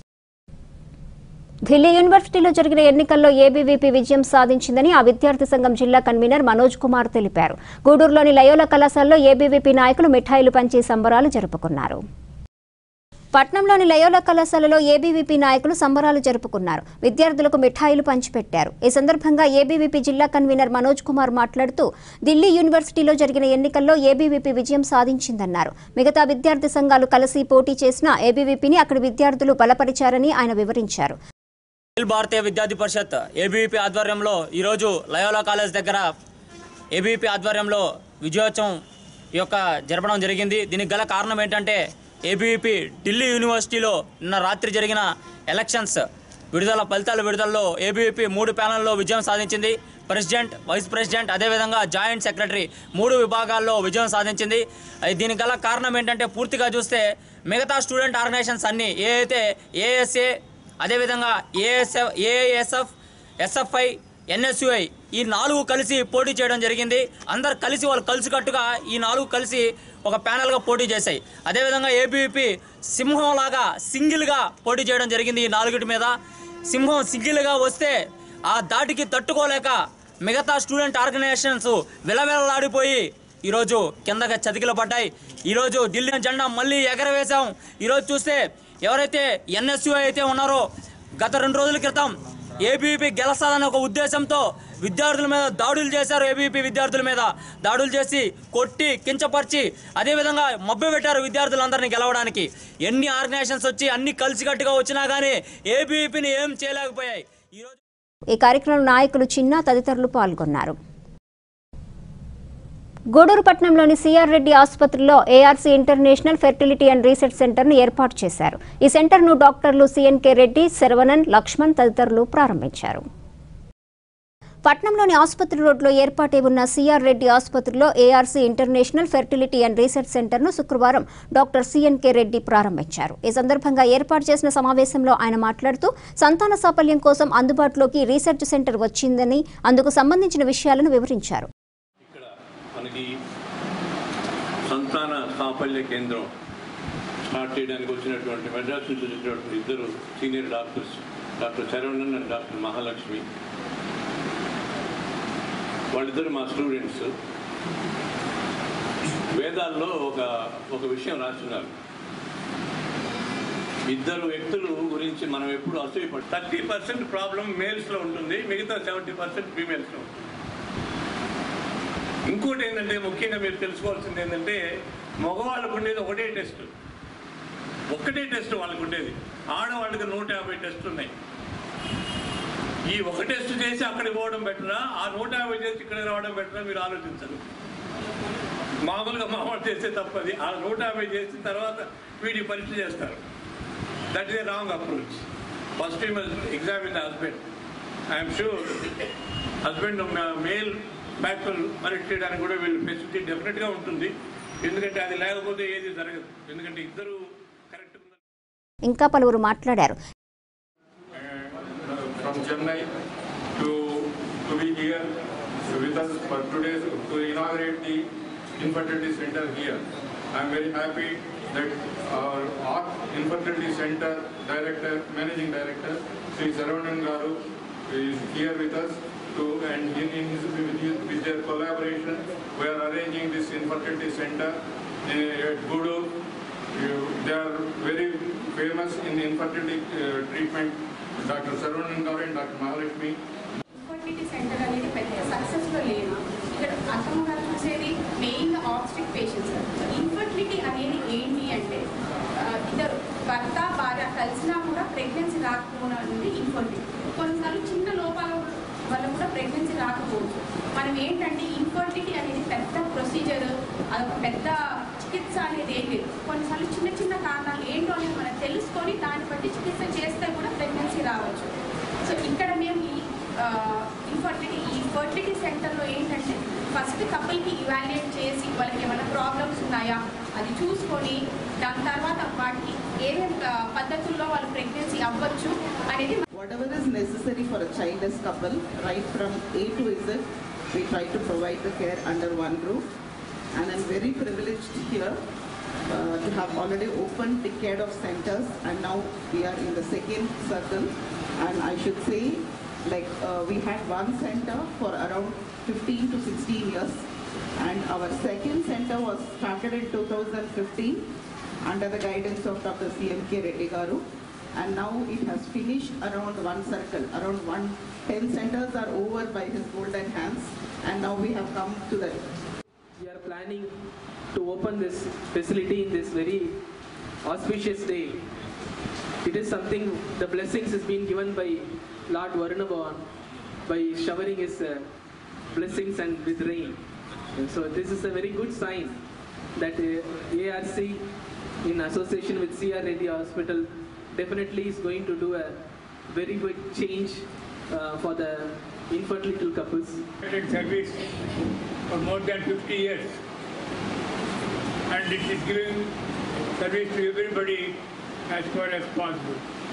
ఢిల్లీ యూనివర్సిటీలో జరిగిన ఎన్నికల్లో ఏబీవీపీ విజయం సాధించిందని ఆ విద్యార్థి సంఘం జిల్లా కన్వీనర్ మనోజ్ కుమార్ తెలిపారు గూడూరులోని లయోలా కళాశాలలో ఏబీవీపీ నాయకులు మిఠాయిలు పంచి సంబరాలు జరుపుకున్నారు పట్నంలోని లయోలా కళాశాలలో ఏబీవీపీ నాయకులు సంబరాలు జరుపుకున్నారు విద్యార్థులకు మిఠాయిలు పంచిపెట్టారు ఈ సందర్భంగా ఏబీవీపీ జిల్లా కన్వీనర్ మనోజ్ కుమార్ మాట్లాడుతూ ఢిల్లీ యూనివర్సిటీలో జరిగిన ఎన్నికల్లో ఏబీవీపీ విజయం సాధించిందన్నారు మిగతా విద్యార్థి సంఘాలు కలిసి పోటీ చేసిన ఏబీవీపీని అక్కడి విద్యార్థులు బలపరిచారని ఆయన వివరించారు అఖిల భారతీయ విద్యార్థి పరిషత్ ఏబీవీపీ ఆధ్వర్యంలో ఈరోజు లయోలా కాలేజ్ దగ్గర ఏబీవీపీ ఆధ్వర్యంలో విజయోత్సవం ఈ యొక్క జరపడం జరిగింది దీనికి గల కారణం ఏంటంటే ఏబీవీపీ ఢిల్లీ యూనివర్సిటీలో నిన్న రాత్రి జరిగిన ఎలక్షన్స్ విడుదల ఫలితాల విడుదలలో ఏబీవీపీ మూడు ప్యానెల్లో విజయం సాధించింది ప్రెసిడెంట్ వైస్ ప్రెసిడెంట్ అదేవిధంగా జాయింట్ సెక్రటరీ మూడు విభాగాల్లో విజయం సాధించింది అది దీనికి గల కారణం ఏంటంటే పూర్తిగా చూస్తే మిగతా స్టూడెంట్ ఆర్గనైజేషన్స్ అన్నీ ఏ అయితే ఏఎస్ఏ అదేవిధంగా ఏఎస్ఎఫ్ ఏఎస్ఎఫ్ ఎస్ఎఫ్ఐ ఎన్ఎస్యుఐ ఈ నాలుగు కలిసి పోటీ చేయడం జరిగింది అందరు కలిసి వాళ్ళు కలిసికట్టుగా ఈ నాలుగు కలిసి ఒక ప్యానల్గా పోటీ చేశాయి అదేవిధంగా ఏబీవీపీ సింహంలాగా సింగిల్గా పోటీ చేయడం జరిగింది ఈ నాలుగిటి మీద సింహం సింగిల్గా వస్తే ఆ దాటికి తట్టుకోలేక మిగతా స్టూడెంట్ ఆర్గనైజేషన్స్ విలవిలలాడిపోయి ఈరోజు కిందగా చతికిల పడ్డాయి ఈరోజు ఢిల్లీ జెండా మళ్ళీ ఎగరవేశాం ఈరోజు చూస్తే ఎవరైతే ఎన్ఎస్యు అయితే ఉన్నారో గత రెండు రోజుల క్రితం ఏబీపీ గెలసాలనే ఒక ఉద్దేశంతో విద్యార్థుల మీద దాడులు చేశారు ఏబీపీ విద్యార్థుల మీద దాడులు చేసి కొట్టి కించపరిచి అదేవిధంగా మబ్బు పెట్టారు విద్యార్థులందరినీ గెలవడానికి ఎన్ని ఆర్గనైజేషన్స్ వచ్చి అన్ని కలిసికట్టుగా వచ్చినా కానీ ఏబీపీని ఏం చేయలేకపోయాయి ఈరోజు ఈ కార్యక్రమంలో నాయకులు చిన్న తదితరులు పాల్గొన్నారు గూడూరు పట్టణంలోని సిఆర్ రెడ్డి ఆసుపత్రిలో ARC international fertility and research సెంటర్ను ఏర్పాటు చేశారు ఈ సెంటర్ను డాక్టర్లు సిఎన్కే రెడ్డి శరవణన్ లక్ష్మణ్ తదితరులు ప్రారంభించారు పట్నంలోని ఆసుపత్రి రోడ్లో ఏర్పాటై ఉన్న సిఆర్ రెడ్డి ఆసుపత్రిలో ARC international fertility and research సెంటర్ను శుక్రవారం డాక్టర్ సిఎన్కే రెడ్డి ప్రారంభించారు ఈ సందర్భంగా ఏర్పాటు చేసిన సమావేశంలో ఆయన మాట్లాడుతూ సంతాన సాఫల్యం కోసం అందుబాటులోకి రీసెర్చ్ సెంటర్ వచ్చిందని అందుకు సంబంధించిన విషయాలను వివరించారు మనకి సంతాన సాఫల్య కేంద్రం స్టార్ట్ చేయడానికి వచ్చినటువంటి మెడ్రాస్ నుంచి వచ్చినటువంటి ఇద్దరు senior doctors doctor Saravanan and doctor Mahalakshmi వాళ్ళిద్దరు మా స్టూడెంట్స్ వేదాల్లో ఒక ఒక విషయం రాస్తున్నారు ఇద్దరు వ్యక్తులు గురించి మనం ఎప్పుడు అసూయపడు థర్టీ పర్సెంట్ ప్రాబ్లం మేల్స్లో ఉంటుంది మిగతా సెవెంటీ పర్సెంట్ ఫీమేల్స్లో ఉంటుంది ఇంకోటి ఏంటంటే ముఖ్యంగా మీరు తెలుసుకోవాల్సింది ఏంటంటే మగవాళ్ళకు ఉండేది ఒకటే టెస్ట్ ఒక్కటే టెస్ట్ వాళ్ళకు ఉండేది ఆడవాళ్ళకి నూట యాభై టెస్టులు ఉన్నాయి ఈ ఒక టెస్ట్ చేసి అక్కడికి పోవడం బెటరా ఆ నూట యాభై చేసి ఇక్కడికి రావడం బెటరా మీరు ఆలోచించరు మామూలుగా మామూలు చేస్తే తప్పది ఆ నూట యాభై చేసిన తర్వాత వీడికి పరీక్ష చేస్తారు that is wrong approach first you must examine the husband I'm sure husband male factor పరీక్ష చేయడానికి కూడా వీళ్ళు ఫెసిలిటీ డెఫినెట్గా ఉంటుంది ఎందుకంటే అది లేకపోతే ఏది జరగదు ఎందుకంటే ఇద్దరు ఇంకా పలువురు మాట్లాడారు from Chennai to, to be here with us for today's, to inaugurate the infertility center here. I'm very happy that our ARC Infertility Center Director, Managing Director, Sri Saravanan Garu is here with us to, and in, in his, with, his- with their collaboration, we are arranging this infertility center uh, at Gudu. You- They are very famous in infertility uh, treatment. Dr. Saravanan Garu and Dr. Mahalakshmi infertility centre అనేది పెద్ద సక్సెస్లో లేదు ఇక్కడ అర్థం గారు చూసేది main ఆబ్స్టిక్ patients infertility అనేది ఏంటి అంటే ఆ, ఇద్దరు భర్త భార్య కలిసినా కూడా ప్రెగ్నెన్సీ రాకపోవడం అనేది ఇన్ఫర్టిలిటీ కొన్నిసార్లు చిన్న లోపాల వల్ల కూడా ప్రెగ్నెన్సీ రాకపోవచ్చు మనం ఏంటంటే ఇన్ఫర్టిలిటీ అనేది పెద్ద ప్రొసీజర్ అదొక పెద్ద చికిత్స అనేది ఏం లేదు కొన్నిసార్లు చిన్న చిన్న కారణాలు ఏంటో అనేది మనం తెలుసుకొని దాన్ని బట్టి చికిత్స చేస్తే కూడా ప్రెగ్నెన్సీ రావచ్చు సో ఇక్కడ మేము ఈ ఇన్ఫర్టిలిటీ ఈ ఫర్టిలిటీ సెంటర్లో ఏంటంటే ఫస్ట్ కపుల్కి ఇవాల్యుయేట్ చేసి వాళ్ళకి ఏమైనా ప్రాబ్లమ్స్ ఉన్నాయా అది చూసుకొని దాని తర్వాత వాటికి ఏమేమి పద్ధతుల్లో వాళ్ళు ప్రెగ్నెన్సీ అవ్వచ్చు అనేది Whatever is necessary for a childless couple, right from A to Z, we try to provide the care under one roof. And I'm very privileged here uh, to have already opened decade of centers and now we are in the second circle. And I should say, like uh, we had one center for around 15 to 16 years. And our second center was started in 2015 under the guidance of Dr. CMK Reddy Garu. And now it has finished around one circle, around one, 10 centers are over by his golden hands. And now we have come to the We are planning to open this facility in this very auspicious day. It is something, the blessings is being given by Lord Varuna Bhavan by showering his uh, blessings and with rain. And so this is a very good sign that uh, ARC in association with CR Reddy Hospital definitely is going to do a very good change uh, for the infertility couples. in service for more than 50 years. And it is giving service to everybody as far as possible.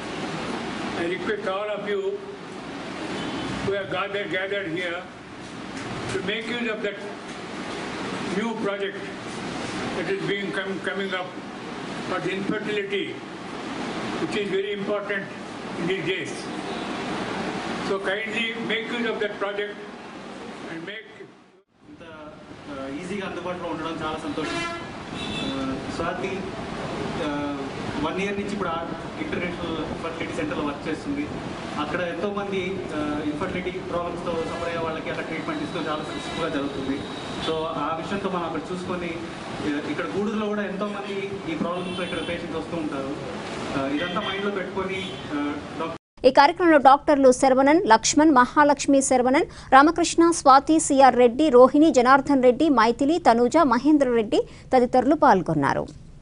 I request all of you who have gathered, gathered here to make use of that new project that is being com- coming up for the infertility, which is very important in these days. So kindly make use of that project and make ఇంత ఆ, ఈజీగా అందుబాటులో ఉండడం చాలా సంతోషం ఆ, Swathi one year నుంచి ఇప్పుడు ఇంటర్నేషనల్ ఫర్టిలిటీ సెంటర్లో వర్క్ చేస్తుంది అక్కడ ఎంతోమంది ఇన్ఫర్టిలిటీ ప్రాబ్లమ్స్తో సఫర్ అయ్యే వాళ్ళకి అక్కడ ట్రీట్మెంట్ ఇస్తూ చాలా సక్సెస్ఫుల్గా జరుగుతుంది సో ఆ విషయంతో మనం అక్కడ చూసుకొని ఆ, ఇక్కడ గూడూరులో కూడా ఎంతోమంది ఈ ప్రాబ్లమ్స్తో ఇక్కడ పేషెంట్స్ వస్తూ ఉంటారు ఆ, ఇదంతా మైండ్లో పెట్టుకొని ఆ, డాక్టర్ ఈ కార్యక్రమంలో డాక్టర్లు శరవణన్ లక్ష్మణ్ మహాలక్ష్మి శరవణన్ రామకృష్ణ స్వాతి సిఆర్ రెడ్డి రోహిణి జనార్దన్ రెడ్డి మైథిలి తనూజ మహేంద్ర రెడ్డి తదితరులు పాల్గొన్నారు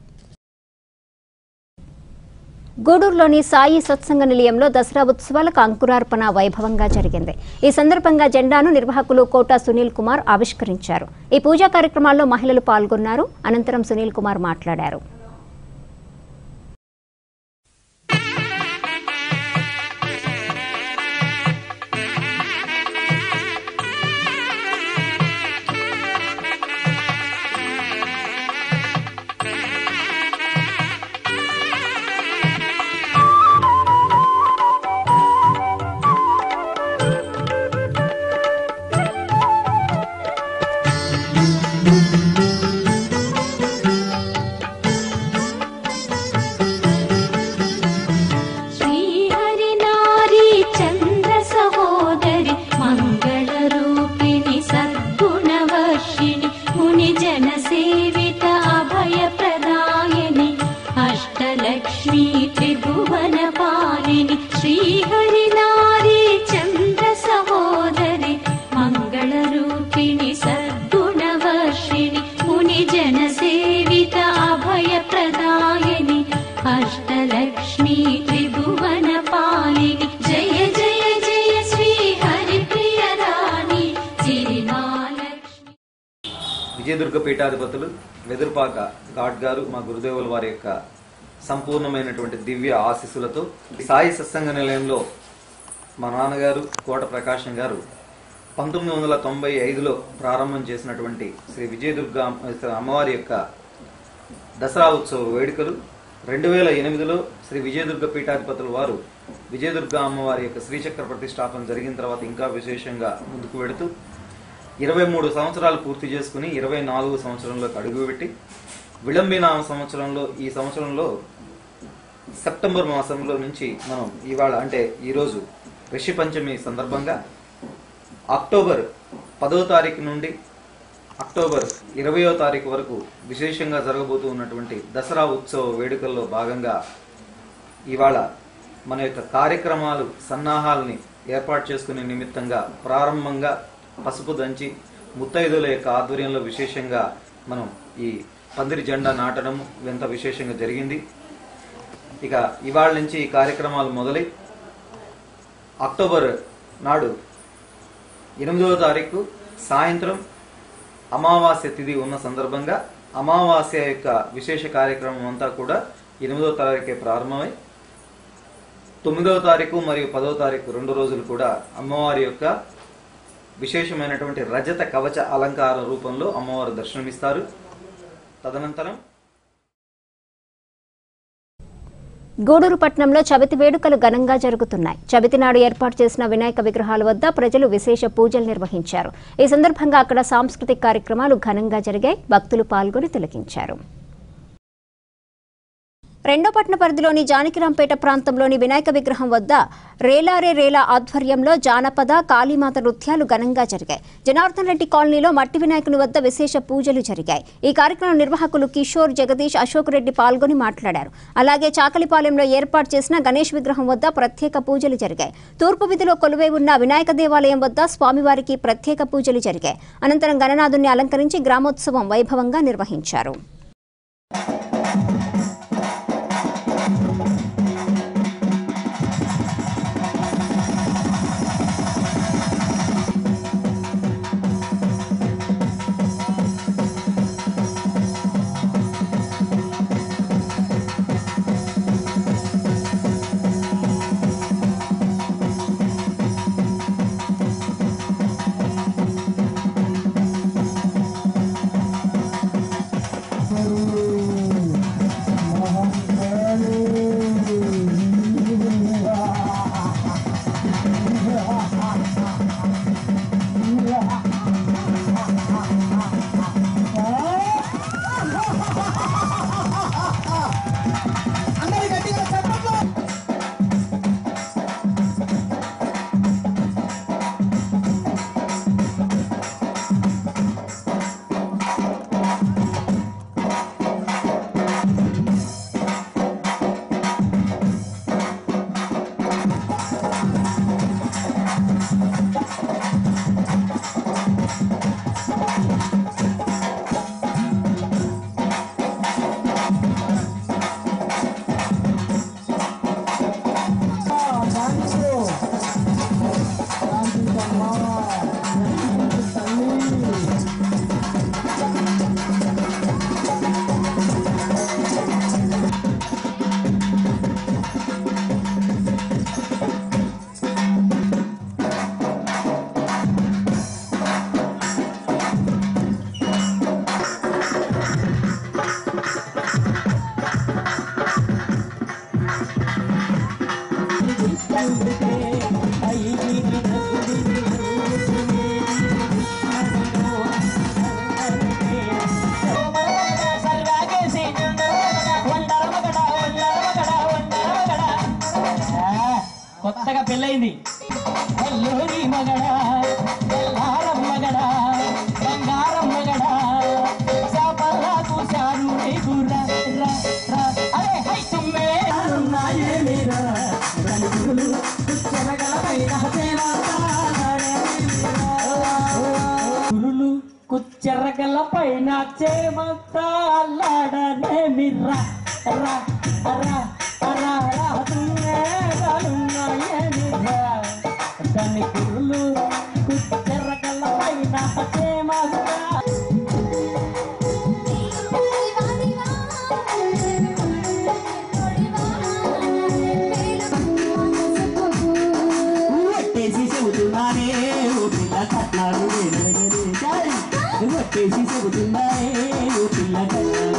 గూడూరులోని సాయి సత్సంగ నిలయంలో దసరా ఉత్సవాలకు అంకురార్పణ వైభవంగా జరిగింది ఈ సందర్భంగా జెండాను నిర్వాహకులు కోట సునీల్ కుమార్ ఆవిష్కరించారు ఈ పూజా కార్యక్రమాల్లో మహిళలు పాల్గొన్నారు అనంతరం సునీల్ కుమార్ మాట్లాడారు श्रीहरि नारी चन्द्र सहोदरि मङ्गलरूपिणि सद्गुणवर्षिणि मुनिजनसेवित अभयप्रदायिनि अष्टलक्ष्मी त्रिभुवनपालिनि श्रीहरि नारी चन्द्र सहोदरि मङ्गलरूपिणि सद्गुणवर्षिणि मुनिजनसेवित अभयप्रदायिनि अष्टलक्ष्मी त्रिभुवनपालिनि जय जय जय श्रीहरिप्रियराणि सिरिमालक्ष्मी విజయదుర్గ పీఠాధిపతులు వెదురుపాక ఘాట్ గారు మా గురుదేవుల వారి యొక్క సంపూర్ణమైనటువంటి దివ్య ఆశీస్సులతో సాయి సత్సంగ నిలయంలో మా నాన్నగారు కోట ప్రకాశం గారు పంతొమ్మిది వందల తొంభై ఐదులో ప్రారంభం చేసినటువంటి శ్రీ విజయదుర్గ అమ్మవారి యొక్క దసరా ఉత్సవ వేడుకలు రెండు వేల ఎనిమిదిలో శ్రీ విజయదుర్గ పీఠాధిపతుల వారు విజయదుర్గ అమ్మవారి యొక్క శ్రీచక్ర ప్రతిష్టాపన జరిగిన తర్వాత ఇంకా విశేషంగా ముందుకు వెడుతూ ఇరవై మూడు సంవత్సరాలు పూర్తి చేసుకుని ఇరవై నాలుగు సంవత్సరంలోకి అడుగుపెట్టి విళంబినామ సంవత్సరంలో ఈ సంవత్సరంలో సెప్టెంబర్ మాసంలో నుంచి మనం ఇవాళ అంటే ఈరోజు రిషి పంచమి సందర్భంగా అక్టోబర్ పదో తారీఖు నుండి అక్టోబర్ ఇరవయో తారీఖు వరకు విశేషంగా జరగబోతూ ఉన్నటువంటి దసరా ఉత్సవ వేడుకల్లో భాగంగా ఇవాళ మన యొక్క కార్యక్రమాలు సన్నాహాలని ఏర్పాటు చేసుకునే నిమిత్తంగా ప్రారంభంగా పసుపు దంచి ముత్తైదుల యొక్క ఆధ్వర్యంలో విశేషంగా మనం ఈ పందిరి జెండా నాటడం ఎంత విశేషంగా జరిగింది ఇక ఇవాళ నుంచి ఈ కార్యక్రమాలు మొదలై అక్టోబర్ నాడు ఎనిమిదవ తారీఖు సాయంత్రం అమావాస్య తిథి ఉన్న సందర్భంగా అమావాస్య యొక్క విశేష కార్యక్రమం అంతా కూడా ఎనిమిదవ తారీఖే ప్రారంభమై తొమ్మిదవ తారీఖు మరియు పదవ తారీఖు రెండు రోజులు కూడా అమ్మవారి యొక్క విశేషమైనటువంటి రజత కవచ అలంకార రూపంలో అమ్మవారు దర్శనమిస్తారు తదనంతరం గూడూరు పట్టణంలో చవితి వేడుకలు ఘనంగా జరుగుతున్నాయి చవితి నాడు ఏర్పాటు చేసిన వినాయక విగ్రహాల వద్ద ప్రజలు విశేష పూజలు నిర్వహించారు ఈ సందర్భంగా అక్కడ సాంస్కృతిక కార్యక్రమాలు ఘనంగా జరిగాయి భక్తులు పాల్గొని తిలకించారు రెండో పట్టణ పరిధిలోని జానకిరాంపేట ప్రాంతంలోని వినాయక విగ్రహం వద్ద రేలారే రేలా ఆధ్వర్యంలో జానపద కాళీమాత నృత్యాలు ఘనంగా జరిగాయి జనార్దన్ రెడ్డి కాలనీలో మట్టి వినాయకుని వద్ద విశేష పూజలు జరిగాయి ఈ కార్యక్రమం నిర్వాహకులు కిషోర్ జగదీష్ అశోక్ రెడ్డి పాల్గొని మాట్లాడారు అలాగే చాకలిపాలెంలో ఏర్పాటు చేసిన గణేష్ విగ్రహం వద్ద ప్రత్యేక పూజలు జరిగాయి తూర్పు వీధిలో కొలువై ఉన్న వినాయక దేవాలయం వద్ద స్వామివారికి ప్రత్యేక పూజలు జరిగాయి అనంతరం గణనాథుని అలంకరించి గ్రామోత్సవం వైభవంగా నిర్వహించారు కొత్తగా పెళ్ళైంది అల్లూరి మగడా ఎల్లారం మగడా బంగారం మగడా సాపల్లా చూశాను నీకు రా రా రా అరే హై తుమ్మే ఉన్నాయే మీరా రంగులు చెరగలపైన గురులు కుచ్చెరగల పైన చేమంతా అల్లాడనే మిర్రా రా రా రా రా తుమ్మేగలున్నాయే మిర్రా దాని గురులు కుచ్చెరగల పైన చేమంతా ఒట్టేసి చెబుతున్నానే ఓ పిల్ల కట్నాలు వేరగనే జాయ్. ఒట్టేసి చెబుతున్నానే ఓ పిల్ల కట్నాలు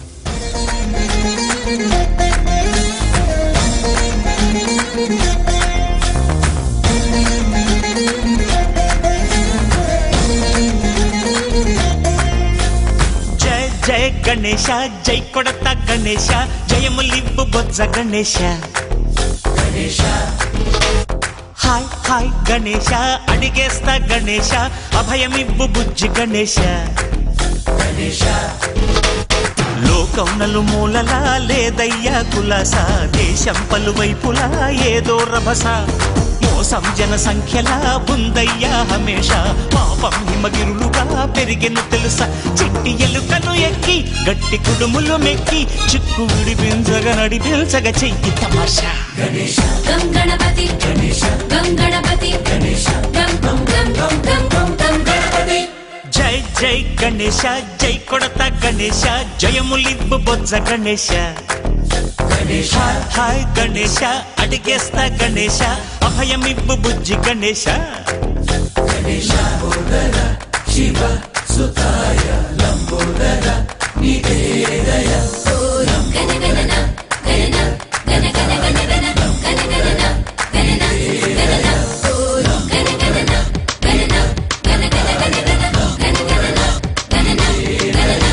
జయ జయ గణేಶ జై కొడత గణేಶ జయములింపు బొజ్జ గణేశ గణేశ హాయ్ హాయ్ గణేశ అడిగేస్తా గణేశ అభయమివ్వు బుజ్జి గణేశ గణేశ లోకం నలుమూలలా లేదయ్యా కులాస దేశం పలువైపులా ఏదో రభస మోసం జన సంఖ్యలా ఉందయ్యా హమేష పాపం హిమగిరులుగా పెరిగెను తెలుసా చిట్టి ఎలుకను ఎక్కి గట్టి కుడుములు మెక్కి చిక్కు విడిపించగ నడిపించగ చెయ్యి తమాషా గణేశ గం గణపతి గణేశ గం గణపతి గణేశ గం గం గం గం గం గం గం గణపతి జై జై గణేశ జై కొడత గణేశ జయములివ్వు బొజ్జ గణేశ గణేశ హాయ్ గణేశ అడిగేస్తా గణేశ అభయమివ్వు బుజ్జి గణేశ గణేశ శివ సుతాయ లంబోదర నివేదయ గణ గణన గణన గణ గణ గణ గణ గణ గణన గణన గణన ఓ గణ గణన గణన గణ గణ గణ గణ గణ గణన గణన గణన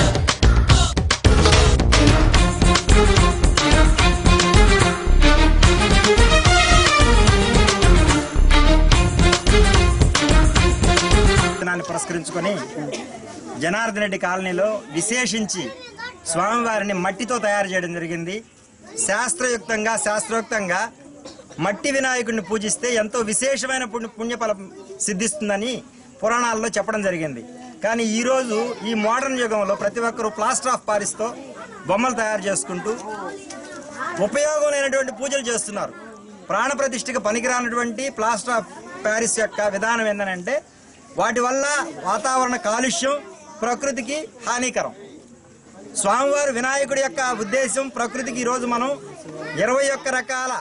దినాన్ని పురస్కరించుకొని జనార్దన్ రెడ్డి కాలనీలో విశేషించి స్వామివారిని మట్టితో తయారు చేయడం జరిగింది శాస్త్రయుక్తంగా శాస్త్రోక్తంగా మట్టి వినాయకుడిని పూజిస్తే ఎంతో విశేషమైన పుణ్య పుణ్యఫలం సిద్ధిస్తుందని పురాణాల్లో చెప్పడం జరిగింది కానీ ఈరోజు ఈ మోడర్న్ యుగంలో ప్రతి ఒక్కరూ ప్లాస్టర్ ఆఫ్ పారిస్తో బొమ్మలు తయారు చేసుకుంటూ ఉపయోగం లేనటువంటి పూజలు చేస్తున్నారు ప్రాణప్రతిష్ఠకి పనికిరానటువంటి ప్లాస్టర్ ఆఫ్ ప్యారిస్ యొక్క విధానం ఏంటంటే వాటి వల్ల వాతావరణ కాలుష్యం ప్రకృతికి హానికరం స్వామివారి వినాయకుడి యొక్క ఉద్దేశం ప్రకృతికి ఈరోజు మనం ఇరవై ఒక్క రకాల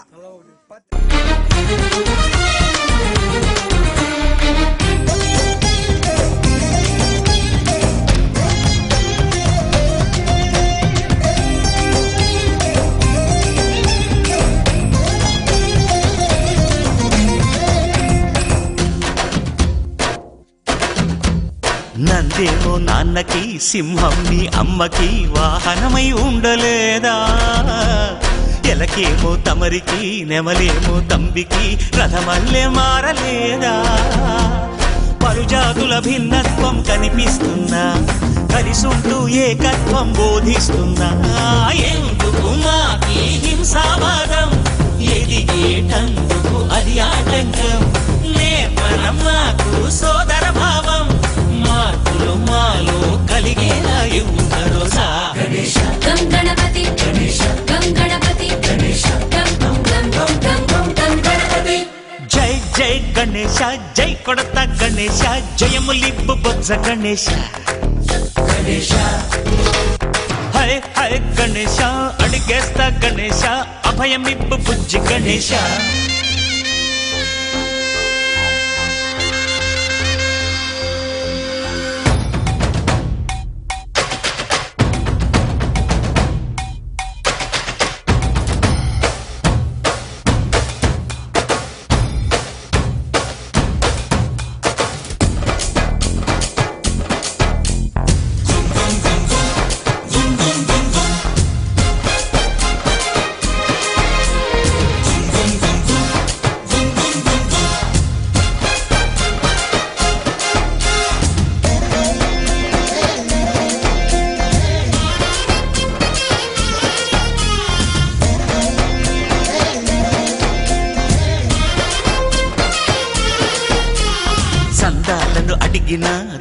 నందేమో నాన్నకి సింహం నీ అమ్మకి వాహనమై ఉండలేదా ఎలకేమో తమరికి నెమలేమో తంబికి రథమల్లే మారలేదా పరుజాతుల భిన్నత్వం కనిపిస్తున్నా కలిసుంటూ ఏకత్వం బోధిస్తున్నా ఎందుకు మాకి హింసావాదం ఎదిగేటందుకు అది ఆటంకం నేర్పడం మాకు సోదర భావం మార్పులు మాలో కలిగేలా ఇవ్వు భరోసా గణేశ గం గణపతి గణేశ గం గణపతి గణేశ గం గం గం గం గం గం గం గణపతి జై జై గణేశ జై కొడత గణేశ జయములిబ్బు బొజ్జ గణేశ గణేశ హై హై గణేశ అడిగేస్తా గణేశ అభయమిబ్బు బుజ్జి గణేశ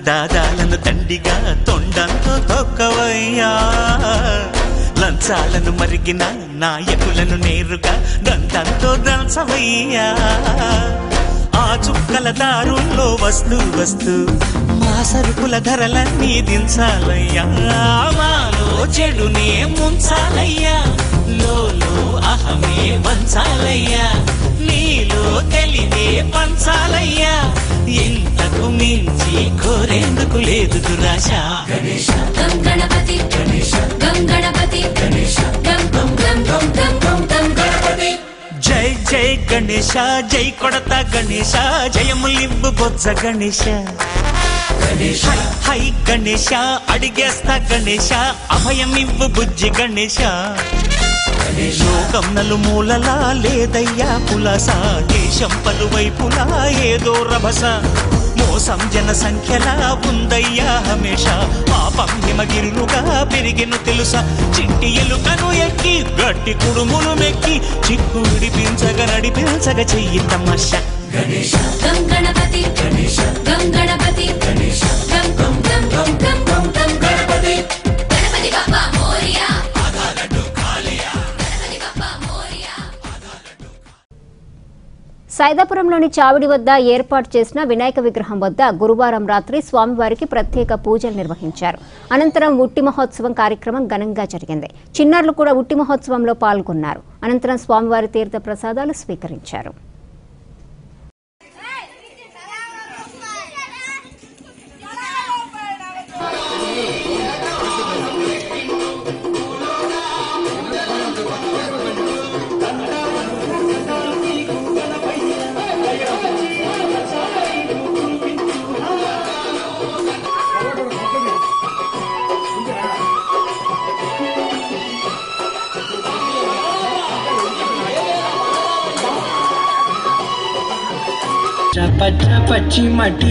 దాదాలను దండిగా తొండంతో తొక్కవయ్యా లంచాలను మరిగిన నాయకులను నేరుగా దంతంతో దంచవయ్యా ఆ చుక్కల దారుల్లో వస్తూ వస్తూ మా సరుకుల ధరలన్నీ దించాలయ్యా మాలో చెడునే ముంచాలయ్యా లోలో అహమే పంచాలయ్యా నీలో తెలివే పంచాలయ్యా ఇంతకు మించి కోరేందుకు లేదు దురాశ గణేశ గం గణపతి గణేశ గం గణపతి గణేశ గం గం గం గం గం గం గం గణపతి జై జై గణేశ జై కొడత గణేశ జయములింబు బొజ్జ గణేశ గణేశ హై గణేశ అడిగేస్తా గణేశ అభయమివ్వు బుజ్జి గణేశ లోకం నలుమూలలా లేదయ్యా పులస దేశం పలువైపులా ఏదో రభస మోసం జన సంఖ్యలా ఉందయ్యా హమేష పాపం హిమగిరులుగా పెరిగెను తెలుసా చింటి ఎలుకను ఎక్కి గట్టి కుడుములు మెక్కి చిక్కు విడిపించగ నడిపించగ చెయ్యి తమాష గణేశ గం గణపతి గణేశ గం గణపతి గణేశ గం గం గం గం గం గం గం గణపతి గణపతి బప్పా మోరియా గణపతి బప్పా మోరియా సైదాపురంలోని చావిడి వద్ద ఏర్పాటు చేసిన వినాయక విగ్రహం వద్ద గురువారం రాత్రి స్వామివారికి ప్రత్యేక పూజలు నిర్వహించారు అనంతరం ఉట్టి మహోత్సవం కార్యక్రమం ఘనంగా జరిగింది చిన్నారులు కూడా ఉట్టి మహోత్సవంలో పాల్గొన్నారు అనంతరం స్వామివారి తీర్థ ప్రసాదాలు స్వీకరించారు పచ్చ పచ్చి మట్టి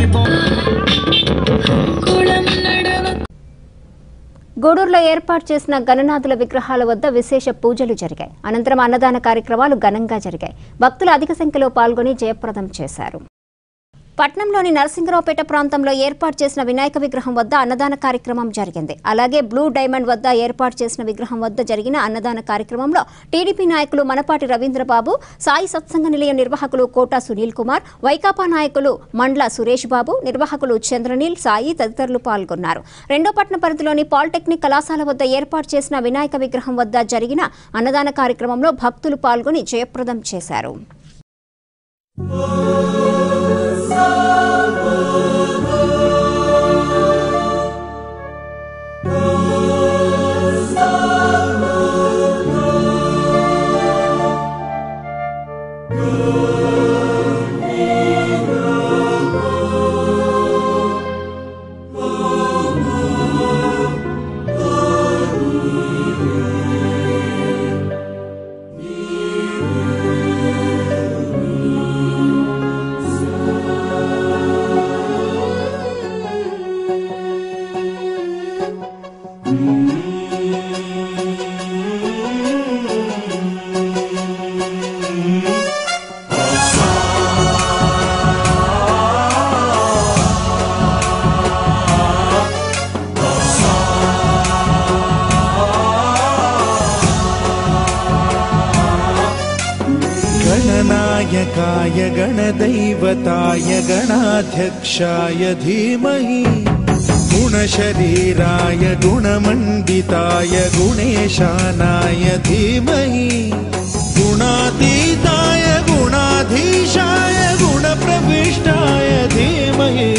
గూడూరులో ఏర్పాటు చేసిన గణనాథుల విగ్రహాల వద్ద విశేష పూజలు జరిగాయి అనంతరం అన్నదాన కార్యక్రమాలు ఘనంగా జరిగాయి భక్తులు అధిక సంఖ్యలో పాల్గొని జయప్రదం చేశారు పట్నంలోని నరసింగరావుపేట ప్రాంతంలో ఏర్పాటు చేసిన వినాయక విగ్రహం వద్ద అన్నదాన కార్యక్రమం జరిగింది అలాగే బ్లూ డైమండ్ వద్ద ఏర్పాటు చేసిన విగ్రహం వద్ద జరిగిన అన్నదాన కార్యక్రమంలో టీడీపీ నాయకులు మనపాటి రవీంద్రబాబు సాయి సత్సంగ నిలయం నిర్వాహకులు కోటా సునీల్ కుమార్ వైకాపా నాయకులు మండ్ల సురేష్ బాబు నిర్వాహకులు చంద్రనీల్ సాయి తదితరులు పాల్గొన్నారు రెండో పట్న పరిధిలోని పాలిటెక్నిక్ కళాశాల వద్ద ఏర్పాటు చేసిన వినాయక విగ్రహం వద్ద జరిగిన అన్నదాన కార్యక్రమంలో భక్తులు పాల్గొని జయప్రదం చేశారు गणनायकाय गणदैवताय गणाध्यक्षाय धीमहि गुणशरीराय गुणमण्डिताय गुणेशानाय धीमहि गुणातीताय गुणाधीशाय गुणप्रविष्टाय धीमहि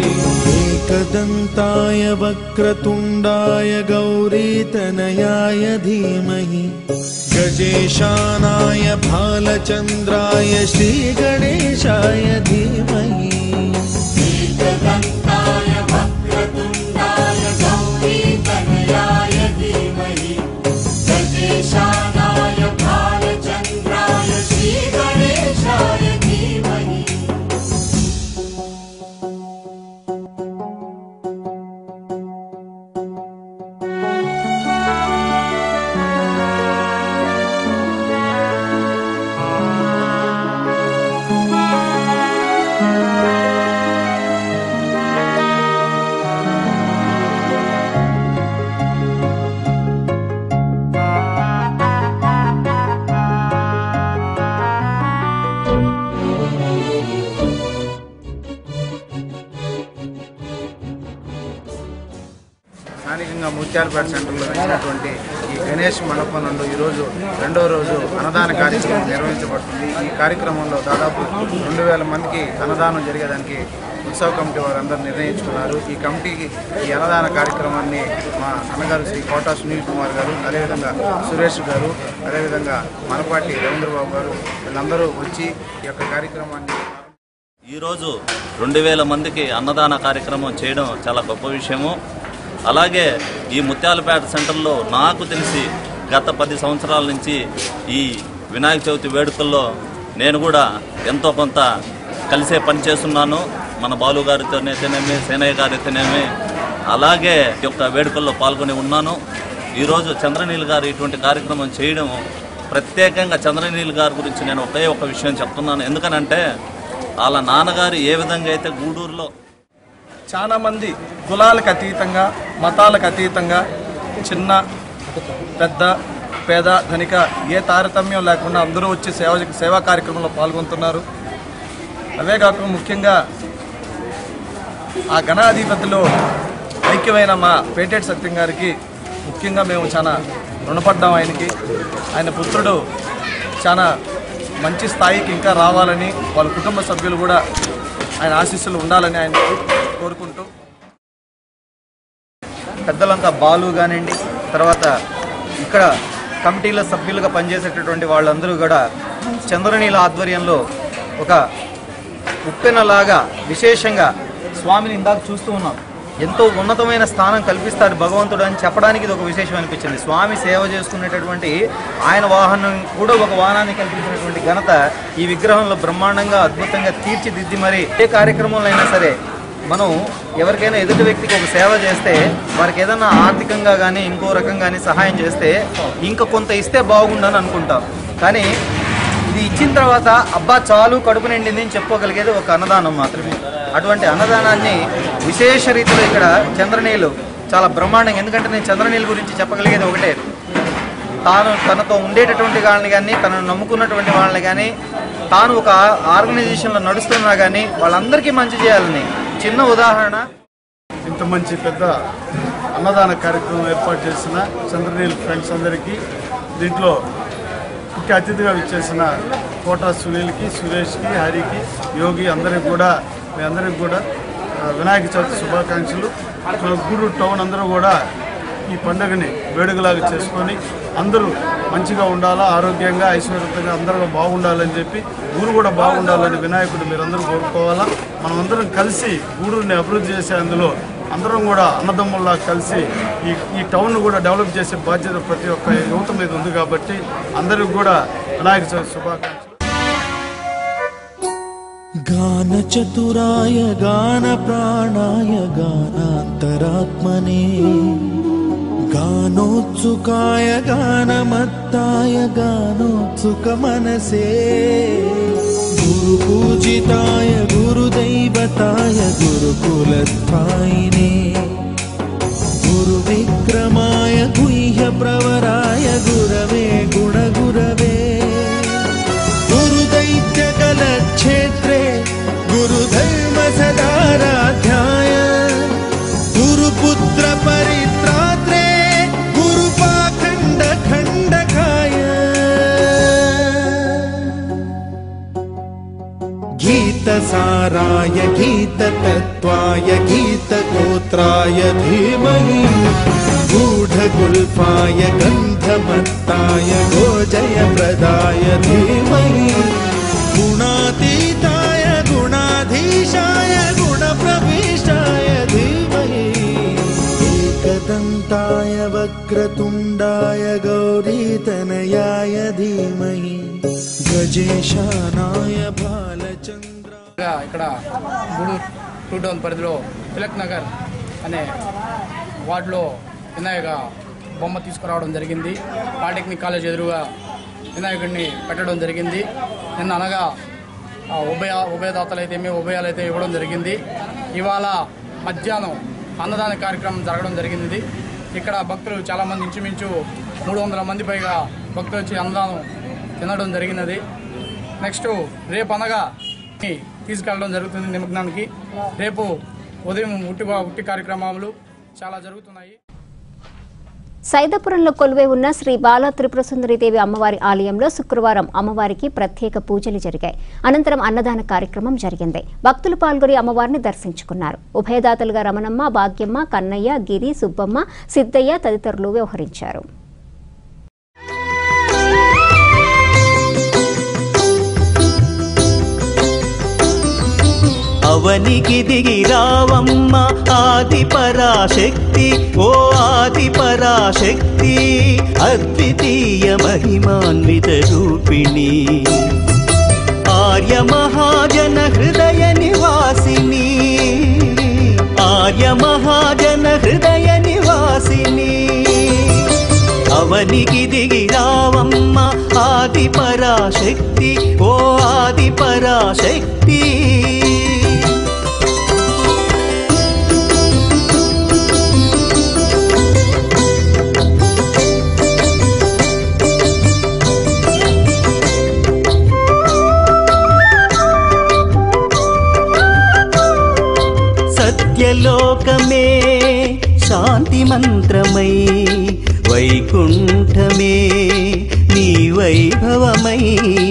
एकदन्ताय वक्रतुण्डाय गौरीतनयाय धीमहि गजेशानाय भालचन्द्राय श्रीगणेशाय धीमहि एकदन्ताय वक्रतुण्डाय गौरीतनयाय धीमहि गजेशानाय भालचन्द्राय श्रीगणेशाय धीमहि ముత్యాలపేట సెంటర్లో వచ్చినటువంటి ఈ గణేష్ మండపం నందు ఈరోజు రెండో రోజు అన్నదాన కార్యక్రమం నిర్వహించబడుతుంది ఈ కార్యక్రమంలో దాదాపు రెండు వేల మందికి అన్నదానం జరిగేదానికి ఉత్సవ కమిటీ వారందరూ నిర్ణయించుకున్నారు ఈ కమిటీకి ఈ అన్నదాన కార్యక్రమాన్ని మా అన్నగారు శ్రీ కోటా సునీల్ కుమార్ గారు అదేవిధంగా సురేష్ గారు అదేవిధంగా మనపాటి రవీంద్రబాబు గారు వీళ్ళందరూ వచ్చి ఈ యొక్క కార్యక్రమాన్ని ఈరోజు రెండు వేల మందికి అన్నదాన కార్యక్రమం చేయడం చాలా గొప్ప విషయము అలాగే ఈ ముత్యాలపేట సెంటర్లో నాకు తెలిసి గత పది సంవత్సరాల నుంచి ఈ వినాయక చవితి వేడుకల్లో నేను కూడా ఎంతో కొంత కలిసే పని చేస్తున్నాను మన బాలు గారితోనైతేనేమి సేనయ్య గారితోనేమి అలాగే ఈ యొక్క వేడుకల్లో పాల్గొని ఉన్నాను ఈరోజు చంద్రనీల్ గారు ఇటువంటి కార్యక్రమం చేయడం ప్రత్యేకంగా చంద్రనీల్ గారి గురించి నేను ఒకే ఒక విషయం చెప్తున్నాను ఎందుకనంటే వాళ్ళ నాన్నగారు ఏ విధంగా అయితే గూడూరులో చాలా మంది కులాలకు అతీతంగా మతాలకు అతీతంగా చిన్న పెద్ద పేద ధనిక ఏ తారతమ్యం లేకుండా అందరూ వచ్చి సేవ సేవా కార్యక్రమంలో పాల్గొంటున్నారు అవే కాకుండా ముఖ్యంగా ఆ గణాధిపతిలో ఐక్యమైన మా పేటెట్ సత్యం గారికి ముఖ్యంగా మేము చాలా రుణపడ్డాం ఆయనకి ఆయన పుత్రుడు చాలా మంచి స్థాయికి ఇంకా రావాలని వాళ్ళ కుటుంబ సభ్యులు కూడా ఆయన ఆశీస్సులు ఉండాలని ఆయన కోరుకుంటూ పెద్దలంతా బాలు కానివ్వండి తర్వాత ఇక్కడ కమిటీల సభ్యులుగా పనిచేసేటటువంటి వాళ్ళందరూ కూడా చంద్రనీల ఆధ్వర్యంలో ఒక ఉప్పెనలాగా విశేషంగా స్వామిని ఇందాక చూస్తూ ఉన్నాం ఎంతో ఉన్నతమైన స్థానం కల్పిస్తాడు భగవంతుడు అని చెప్పడానికి ఇది ఒక విశేషం అనిపించింది స్వామి సేవ చేసుకునేటటువంటి ఆయన వాహనం కూడా ఒక వాహనాన్ని కల్పించినటువంటి ఘనత ఈ విగ్రహంలో బ్రహ్మాండంగా అద్భుతంగా తీర్చిదిద్ది మరి ఏ కార్యక్రమంలో అయినా సరే మనం ఎవరికైనా ఎదుటి వ్యక్తికి ఒక సేవ చేస్తే వారికి ఏదైనా ఆర్థికంగా కానీ ఇంకో రకంగా కానీ సహాయం చేస్తే ఇంకా కొంత ఇస్తే బాగుండని అనుకుంటాం కానీ ఇది ఇచ్చిన తర్వాత అబ్బా చాలు కడుపు నిండింది అని చెప్పుకోగలిగేది ఒక అన్నదానం మాత్రమే అటువంటి అన్నదానాన్ని విశేష రీతిలో ఇక్కడ చంద్రనీలు చాలా బ్రహ్మాండంగా ఎందుకంటే నేను చంద్రనీల్ గురించి చెప్పగలిగేది ఒకటే తాను తనతో ఉండేటటువంటి వాళ్ళని కానీ తనను నమ్ముకున్నటువంటి వాళ్ళని కానీ తాను ఒక ఆర్గనైజేషన్లో నడుస్తున్నా కానీ వాళ్ళందరికీ మంచి చేయాలని చిన్న ఉదాహరణ ఇంత మంచి పెద్ద అన్నదాన కార్యక్రమం ఏర్పాటు చేసిన చంద్రనీల్ ఫ్రెండ్స్ అందరికీ దీంట్లో ముఖ్య అతిథిగా విచ్చేసిన కోటా సునీల్కి సురేష్కి హరికి యోగి అందరికి కూడా మీ అందరికి కూడా ఆ, వినాయక చవితి శుభాకాంక్షలు మన గూడూరు టౌన్ అందరూ కూడా ఈ పండుగని వేడుకలాగా చేసుకొని అందరూ మంచిగా ఉండాలా ఆరోగ్యంగా ఐశ్వర్యంగా అందరూ బాగుండాలని చెప్పి ఊరు కూడా బాగుండాలని వినాయకుడు మీరందరూ కోరుకోవాలా మనం అందరం కలిసి గూడూరుని అభివృద్ధి చేసే అందులో అందరం కూడా అన్నదమ్ముల్లా కలిసి ఈ ఈ టౌన్ కూడా డెవలప్ చేసే బాధ్యత ప్రతి ఒక్క యువత మీద ఉంది కాబట్టి అందరికి కూడా వినాయక చవితి శుభాకాంక్షలు गानचतुराय गानप्राणाय गानान्तरात्मने गानोत्सुकाय गानमत्ताय गानोत्सुकमनसे गुरुपूजिताय गुरुदैवताय गुरुकुलस्थायिने गुरुविक्रमाय गुह्यप्रवराय गुरवे गुणगुरवे गुरुदैत्यकलक्षेत्रे गुरुधर्म सदाराध्याय गुरुपुत्रपरित्रात्रे गुरुपाखण्डखण्डकाय गीतसाराय गीततत्त्वाय गीतगोत्राय धीमहि गूढगुल्फाय गन्धमत्ताय गोजयप्रदाय धीमहि गुणातीताय गुणाधीशाय गुणप्रविष्टाय धीमहि एकदन्ताय वक्रतुण्डाय गौरीतनयाय धीमहि गजेशानाय बालचन्द्र గా ఇక్కడ గూడూరు టూ టౌన్ పరిధిలో తిలక్ నగర్ అనే వార్డులో వినాయక బొమ్మ తీసుకురావడం జరిగింది పాలిటెక్నిక్ కాలేజ్ ఎదురుగా వినాయకుడిని పెట్టడం జరిగింది నిన్న అనగా ఆ, ఉభయ ఉభయదాతలు అయితే ఉభయాలు అయితే ఇవ్వడం జరిగింది ఇవాళ మధ్యాహ్నం అన్నదాన కార్యక్రమం జరగడం జరిగింది ఇక్కడ భక్తులు చాలామంది ఇంచుమించు మూడు వందల మంది పైగా భక్తులు వచ్చి అన్నదానం తినడం జరిగినది నెక్స్ట్ రేపు అనగా తీసుకెళ్ళడం జరుగుతుంది నిమగ్నానికి రేపు ఉదయం ఉట్టి ఉట్టి కార్యక్రమాలు చాలా జరుగుతున్నాయి సైదాపురంలో కొలువై ఉన్న శ్రీ బాలా త్రిపుర దేవి అమ్మవారి ఆలయంలో శుక్రవారం అమ్మవారికి ప్రత్యేక పూజలు జరిగాయి అనంతరం అన్నదాన కార్యక్రమం జరిగింది భక్తులు పాల్గొని అమ్మవారిని దర్శించుకున్నారు ఉభయదాతలుగా రమణమ్మ భాగ్యమ్మ కన్నయ్య గిరి సుబ్బమ్మ సిద్దయ్య తదితరులు వ్యవహరించారు అవనికి దిగి రావమ్మ ఆది పరాశక్తి ఓ ఆది పరాశక్తి అద్వితీయ మహిమాన్విత రూపిణి ఆర్య మహాజన హృదయ నివాసిని ఆర్య మహాజన హృదయ నివాసిని అవనికి దిగి రావమ్మ ఆది పరాశక్తి ఓ ఆది పరాశక్తి సత్యలోకమే శాంతి మంత్రమై వైకుంఠమే నీ వైభవమై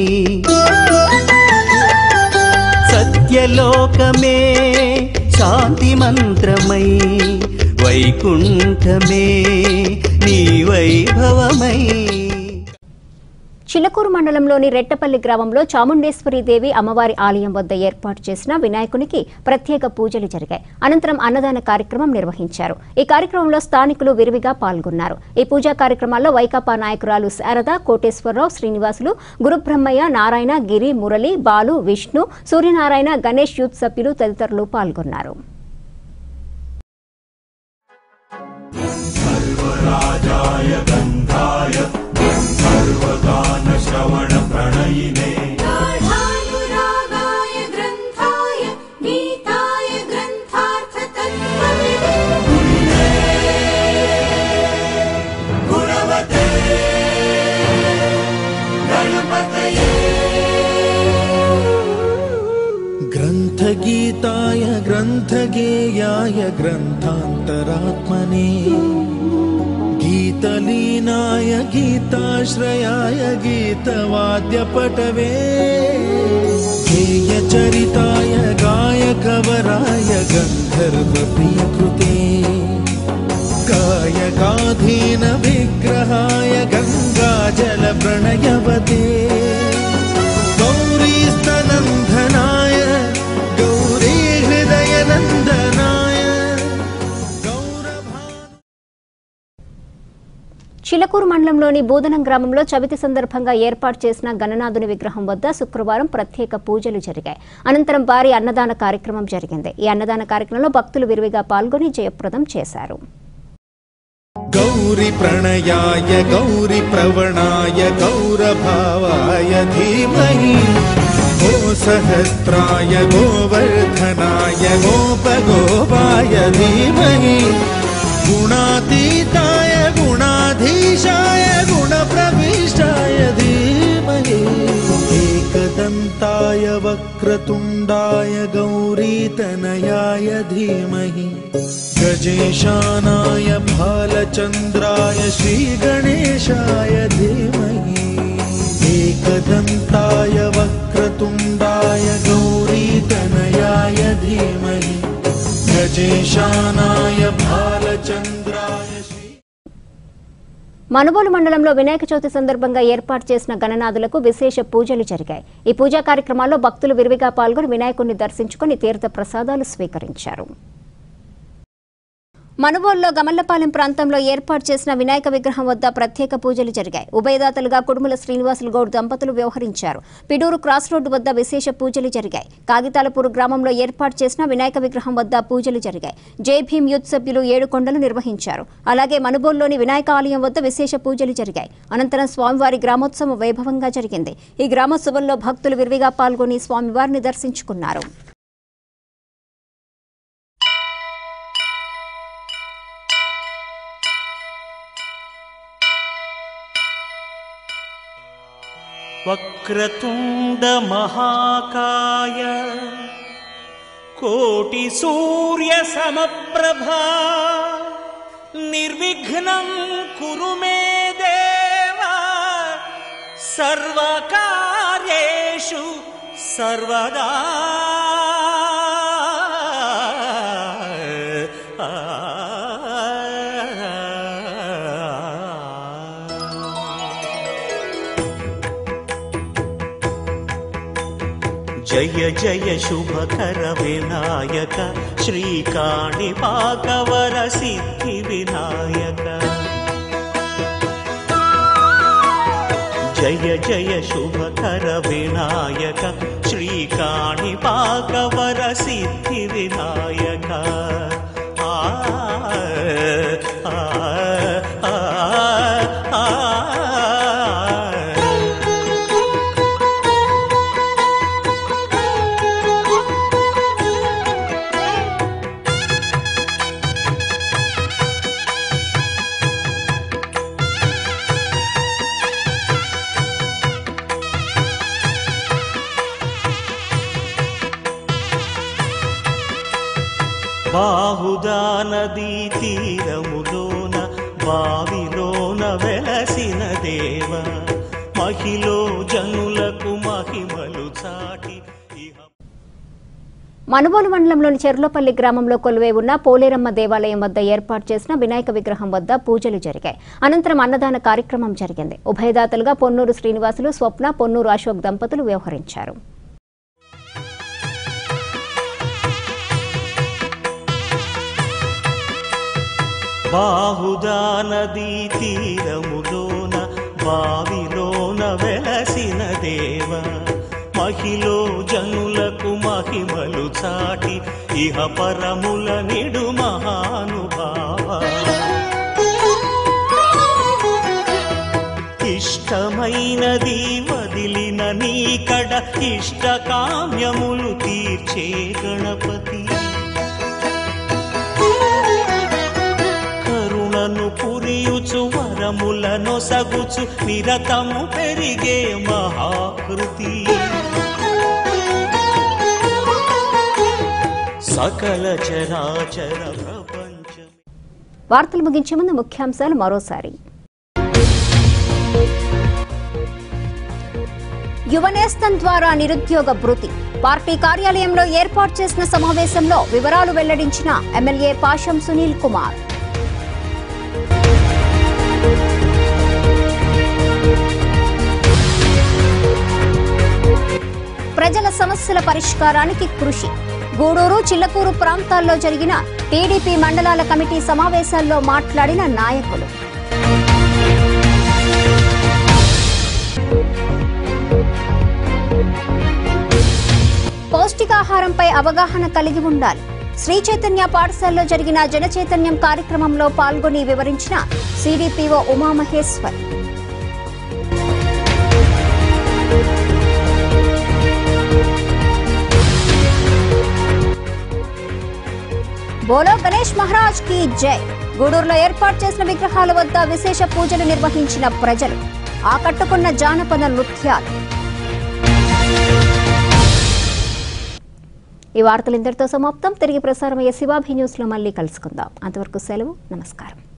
సత్యలోకమే శాంతి మంత్రమై వైకుంఠమే నీ వైభవమై చిలకూరు మండలంలోని రెట్టపల్లి గ్రామంలో చాముండేశ్వరి దేవి అమ్మవారి ఆలయం వద్ద ఏర్పాటు చేసిన వినాయకునికి ప్రత్యేక పూజలు జరిగాయి అనంతరం అన్నదాన కార్యక్రమం నిర్వహించారు ఈ కార్యక్రమంలో స్థానికులు విరివిగా పాల్గొన్నారు ఈ పూజా కార్యక్రమాల్లో వైకాపా నాయకురాలు శారద కోటేశ్వరరావు శ్రీనివాసులు గురుబ్రహ్మయ్య నారాయణ గిరి మురళి బాలు విష్ణు సూర్యనారాయణ గణేష్ యూత్ సభ్యులు తదితరులు పాల్గొన్నారు सर्वराजाय गन्धाय सर्वगानश्रवणप्रणयिने गाढानुरागाय ग्रन्थाय गीताय ग्रन्थार्थतत्त्वविदे गुणवते गणपतये ग्रन्थगीताय ग्रन्थगेयाय ग्रन्थान्तरात्मने गीतलीनाय गीताश्रयाय गीतवाद्यपटवे गेयचरिताय गायकवराय गन्धर्वप्रियकृते गायकाधीन विग्रहाय गङ्गाजलप्रणयवते गौरीस्तनन्दनाय गौरी हृदयनन्दनाय చిలకూరు మండలంలోని బూదనం గ్రామంలో చవితి సందర్భంగా ఏర్పాటు చేసిన గణనాథుని విగ్రహం వద్ద శుక్రవారం ప్రత్యేక పూజలు జరిగాయి అనంతరం భారీ అన్నదాన కార్యక్రమం జరిగింది ఈ అన్నదాన కార్యక్రమంలో భక్తులు విరివిగా పాల్గొని జయప్రదం చేశారు गौरि प्रणयाय गौरि प्रवणाय गौरभावाय धीमहि गो सहस्राय गोवर्धनाय गोपगोपाय धीमहि गुणातीताय गुणाधीशाय गुणप्रविष्टाय धीमहि एकदन्ताय वक्रतुण्डाय गौरीतनयाय धीमहि गजेशानाय भालचन्द्राय श्रीगणेशाय धीमहि एकदन्ताय वक्रतुण्डाय गौरीतनयाय धीमहि गजेशानाय भालचन्द्राय మనుబోలు మండలంలో వినాయక చవితి సందర్భంగా ఏర్పాటు చేసిన గణనాథులకు విశేష పూజలు జరిగాయి ఈ పూజా కార్యక్రమాల్లో భక్తులు విరివిగా పాల్గొని వినాయకుడిని దర్శించుకుని తీర్థ ప్రసాదాలు స్వీకరించారు మనుబోలులో గమల్లపాలెం ప్రాంతంలో ఏర్పాటు చేసిన వినాయక విగ్రహం వద్ద ప్రత్యేక పూజలు జరిగాయి ఉభయదాతలుగా కుడుముల శ్రీనివాసులు గౌడ్ దంపతులు వ్యవహరించారు పిడూరు క్రాస్ రోడ్డు వద్ద విశేష పూజలు జరిగాయి కాగితాలపూరు గ్రామంలో ఏర్పాటు చేసిన వినాయక విగ్రహం వద్ద పూజలు జరిగాయి జై భీమ్ యూత్ సభ్యులు ఏడు కొండలు నిర్వహించారు అలాగే మనుబోలులోని వినాయక ఆలయం వద్ద విశేష పూజలు జరిగాయి అనంతరం స్వామివారి గ్రామోత్సవం వైభవంగా జరిగింది ఈ గ్రామోత్సవంలో భక్తులు విరివిగా పాల్గొని స్వామివారిని దర్శించుకున్నారు वक्रतुण्डमहाकाय कोटिसूर्यसमप्रभा निर्विघ्नं కురు మే దేవా సర్వకార్యేషు సర్వదా జయ జయ శుభకర వినాయక శ్రీకాణిపాకవర సిద్ధి వినాయక జయ జయ శుభకర వినాయక శ్రీకాణిపాకవర సిద్ధి వినాయక ఆ ఆ, ఆ, ఆ, ఆ. బాహుదా నదీ తీరములోన బావిలోన వెలసిన దేవ మహిలో జనులకు మహిమలు చాటి మనుబోలు మండలంలోని చెర్లపల్లి గ్రామంలో కొలువై ఉన్న పోలేరమ్మ దేవాలయం వద్ద ఏర్పాటు చేసిన వినాయక విగ్రహం వద్ద పూజలు జరిగాయి అనంతరం అన్నదాన కార్యక్రమం జరిగింది ఉభయదాతలుగా పొన్నూరు శ్రీనివాసులు స్వప్న పొన్నూరు అశోక్ దంపతులు వ్యవహరించారు బాహుదా నదీ తీరములోన బావిలోన వెలసిన దేవ మహిలో జనులకు మహిమలు చాటి ఇహ పరముల నిడు మహానుభావ ఇష్టమైనది వదిలిన నీకడ ఇష్ట కామ్యములు తీర్చే గణపతి కరుణను పురియుచు వరములను సగుచు నిరతము పెరిగే మహాకృతి సకల చరాచర ప్రపంచ వార్తలు ముగించే ముందు ముఖ్యాంశాలు మరోసారి యువనేస్తం ద్వారా నిరుద్యోగ భృతి పార్టీ కార్యాలయంలో ఏర్పాటు చేసిన సమావేశంలో వివరాలు వెల్లడించిన ఎమ్మెల్యే పాషం సునీల్ కుమార్ ప్రజల సమస్యల పరిష్కారానికి కృషి గూడూరు చిల్లకూరు ప్రాంతాల్లో జరిగిన టీడీపీ మండలాల కమిటీ సమావేశాల్లో మాట్లాడిన నాయకులు పౌష్టికాహారంపై అవగాహన కలిగి ఉండాలి శ్రీ చైతన్య పాఠశాలలో జరిగిన జనచైతన్యం కార్యక్రమంలో పాల్గొని వివరించిన సిడిపిఓ ఉమామహేశ్వర్ బోలో గణేష్ మహారాజ్ కి జై గూడూరులో ఏర్పాటు చేసిన విగ్రహాల వద్ద విశేష పూజలు నిర్వహించిన ప్రజలు ఆకట్టుకున్న జానపద నృత్యాలు ఈ వార్తలు ఇంతటితో సమాప్తం తిరిగి ప్రసారమయ్యే శివాభి న్యూస్లో మళ్ళీ కలుసుకుందాం అంతవరకు సెలవు నమస్కారం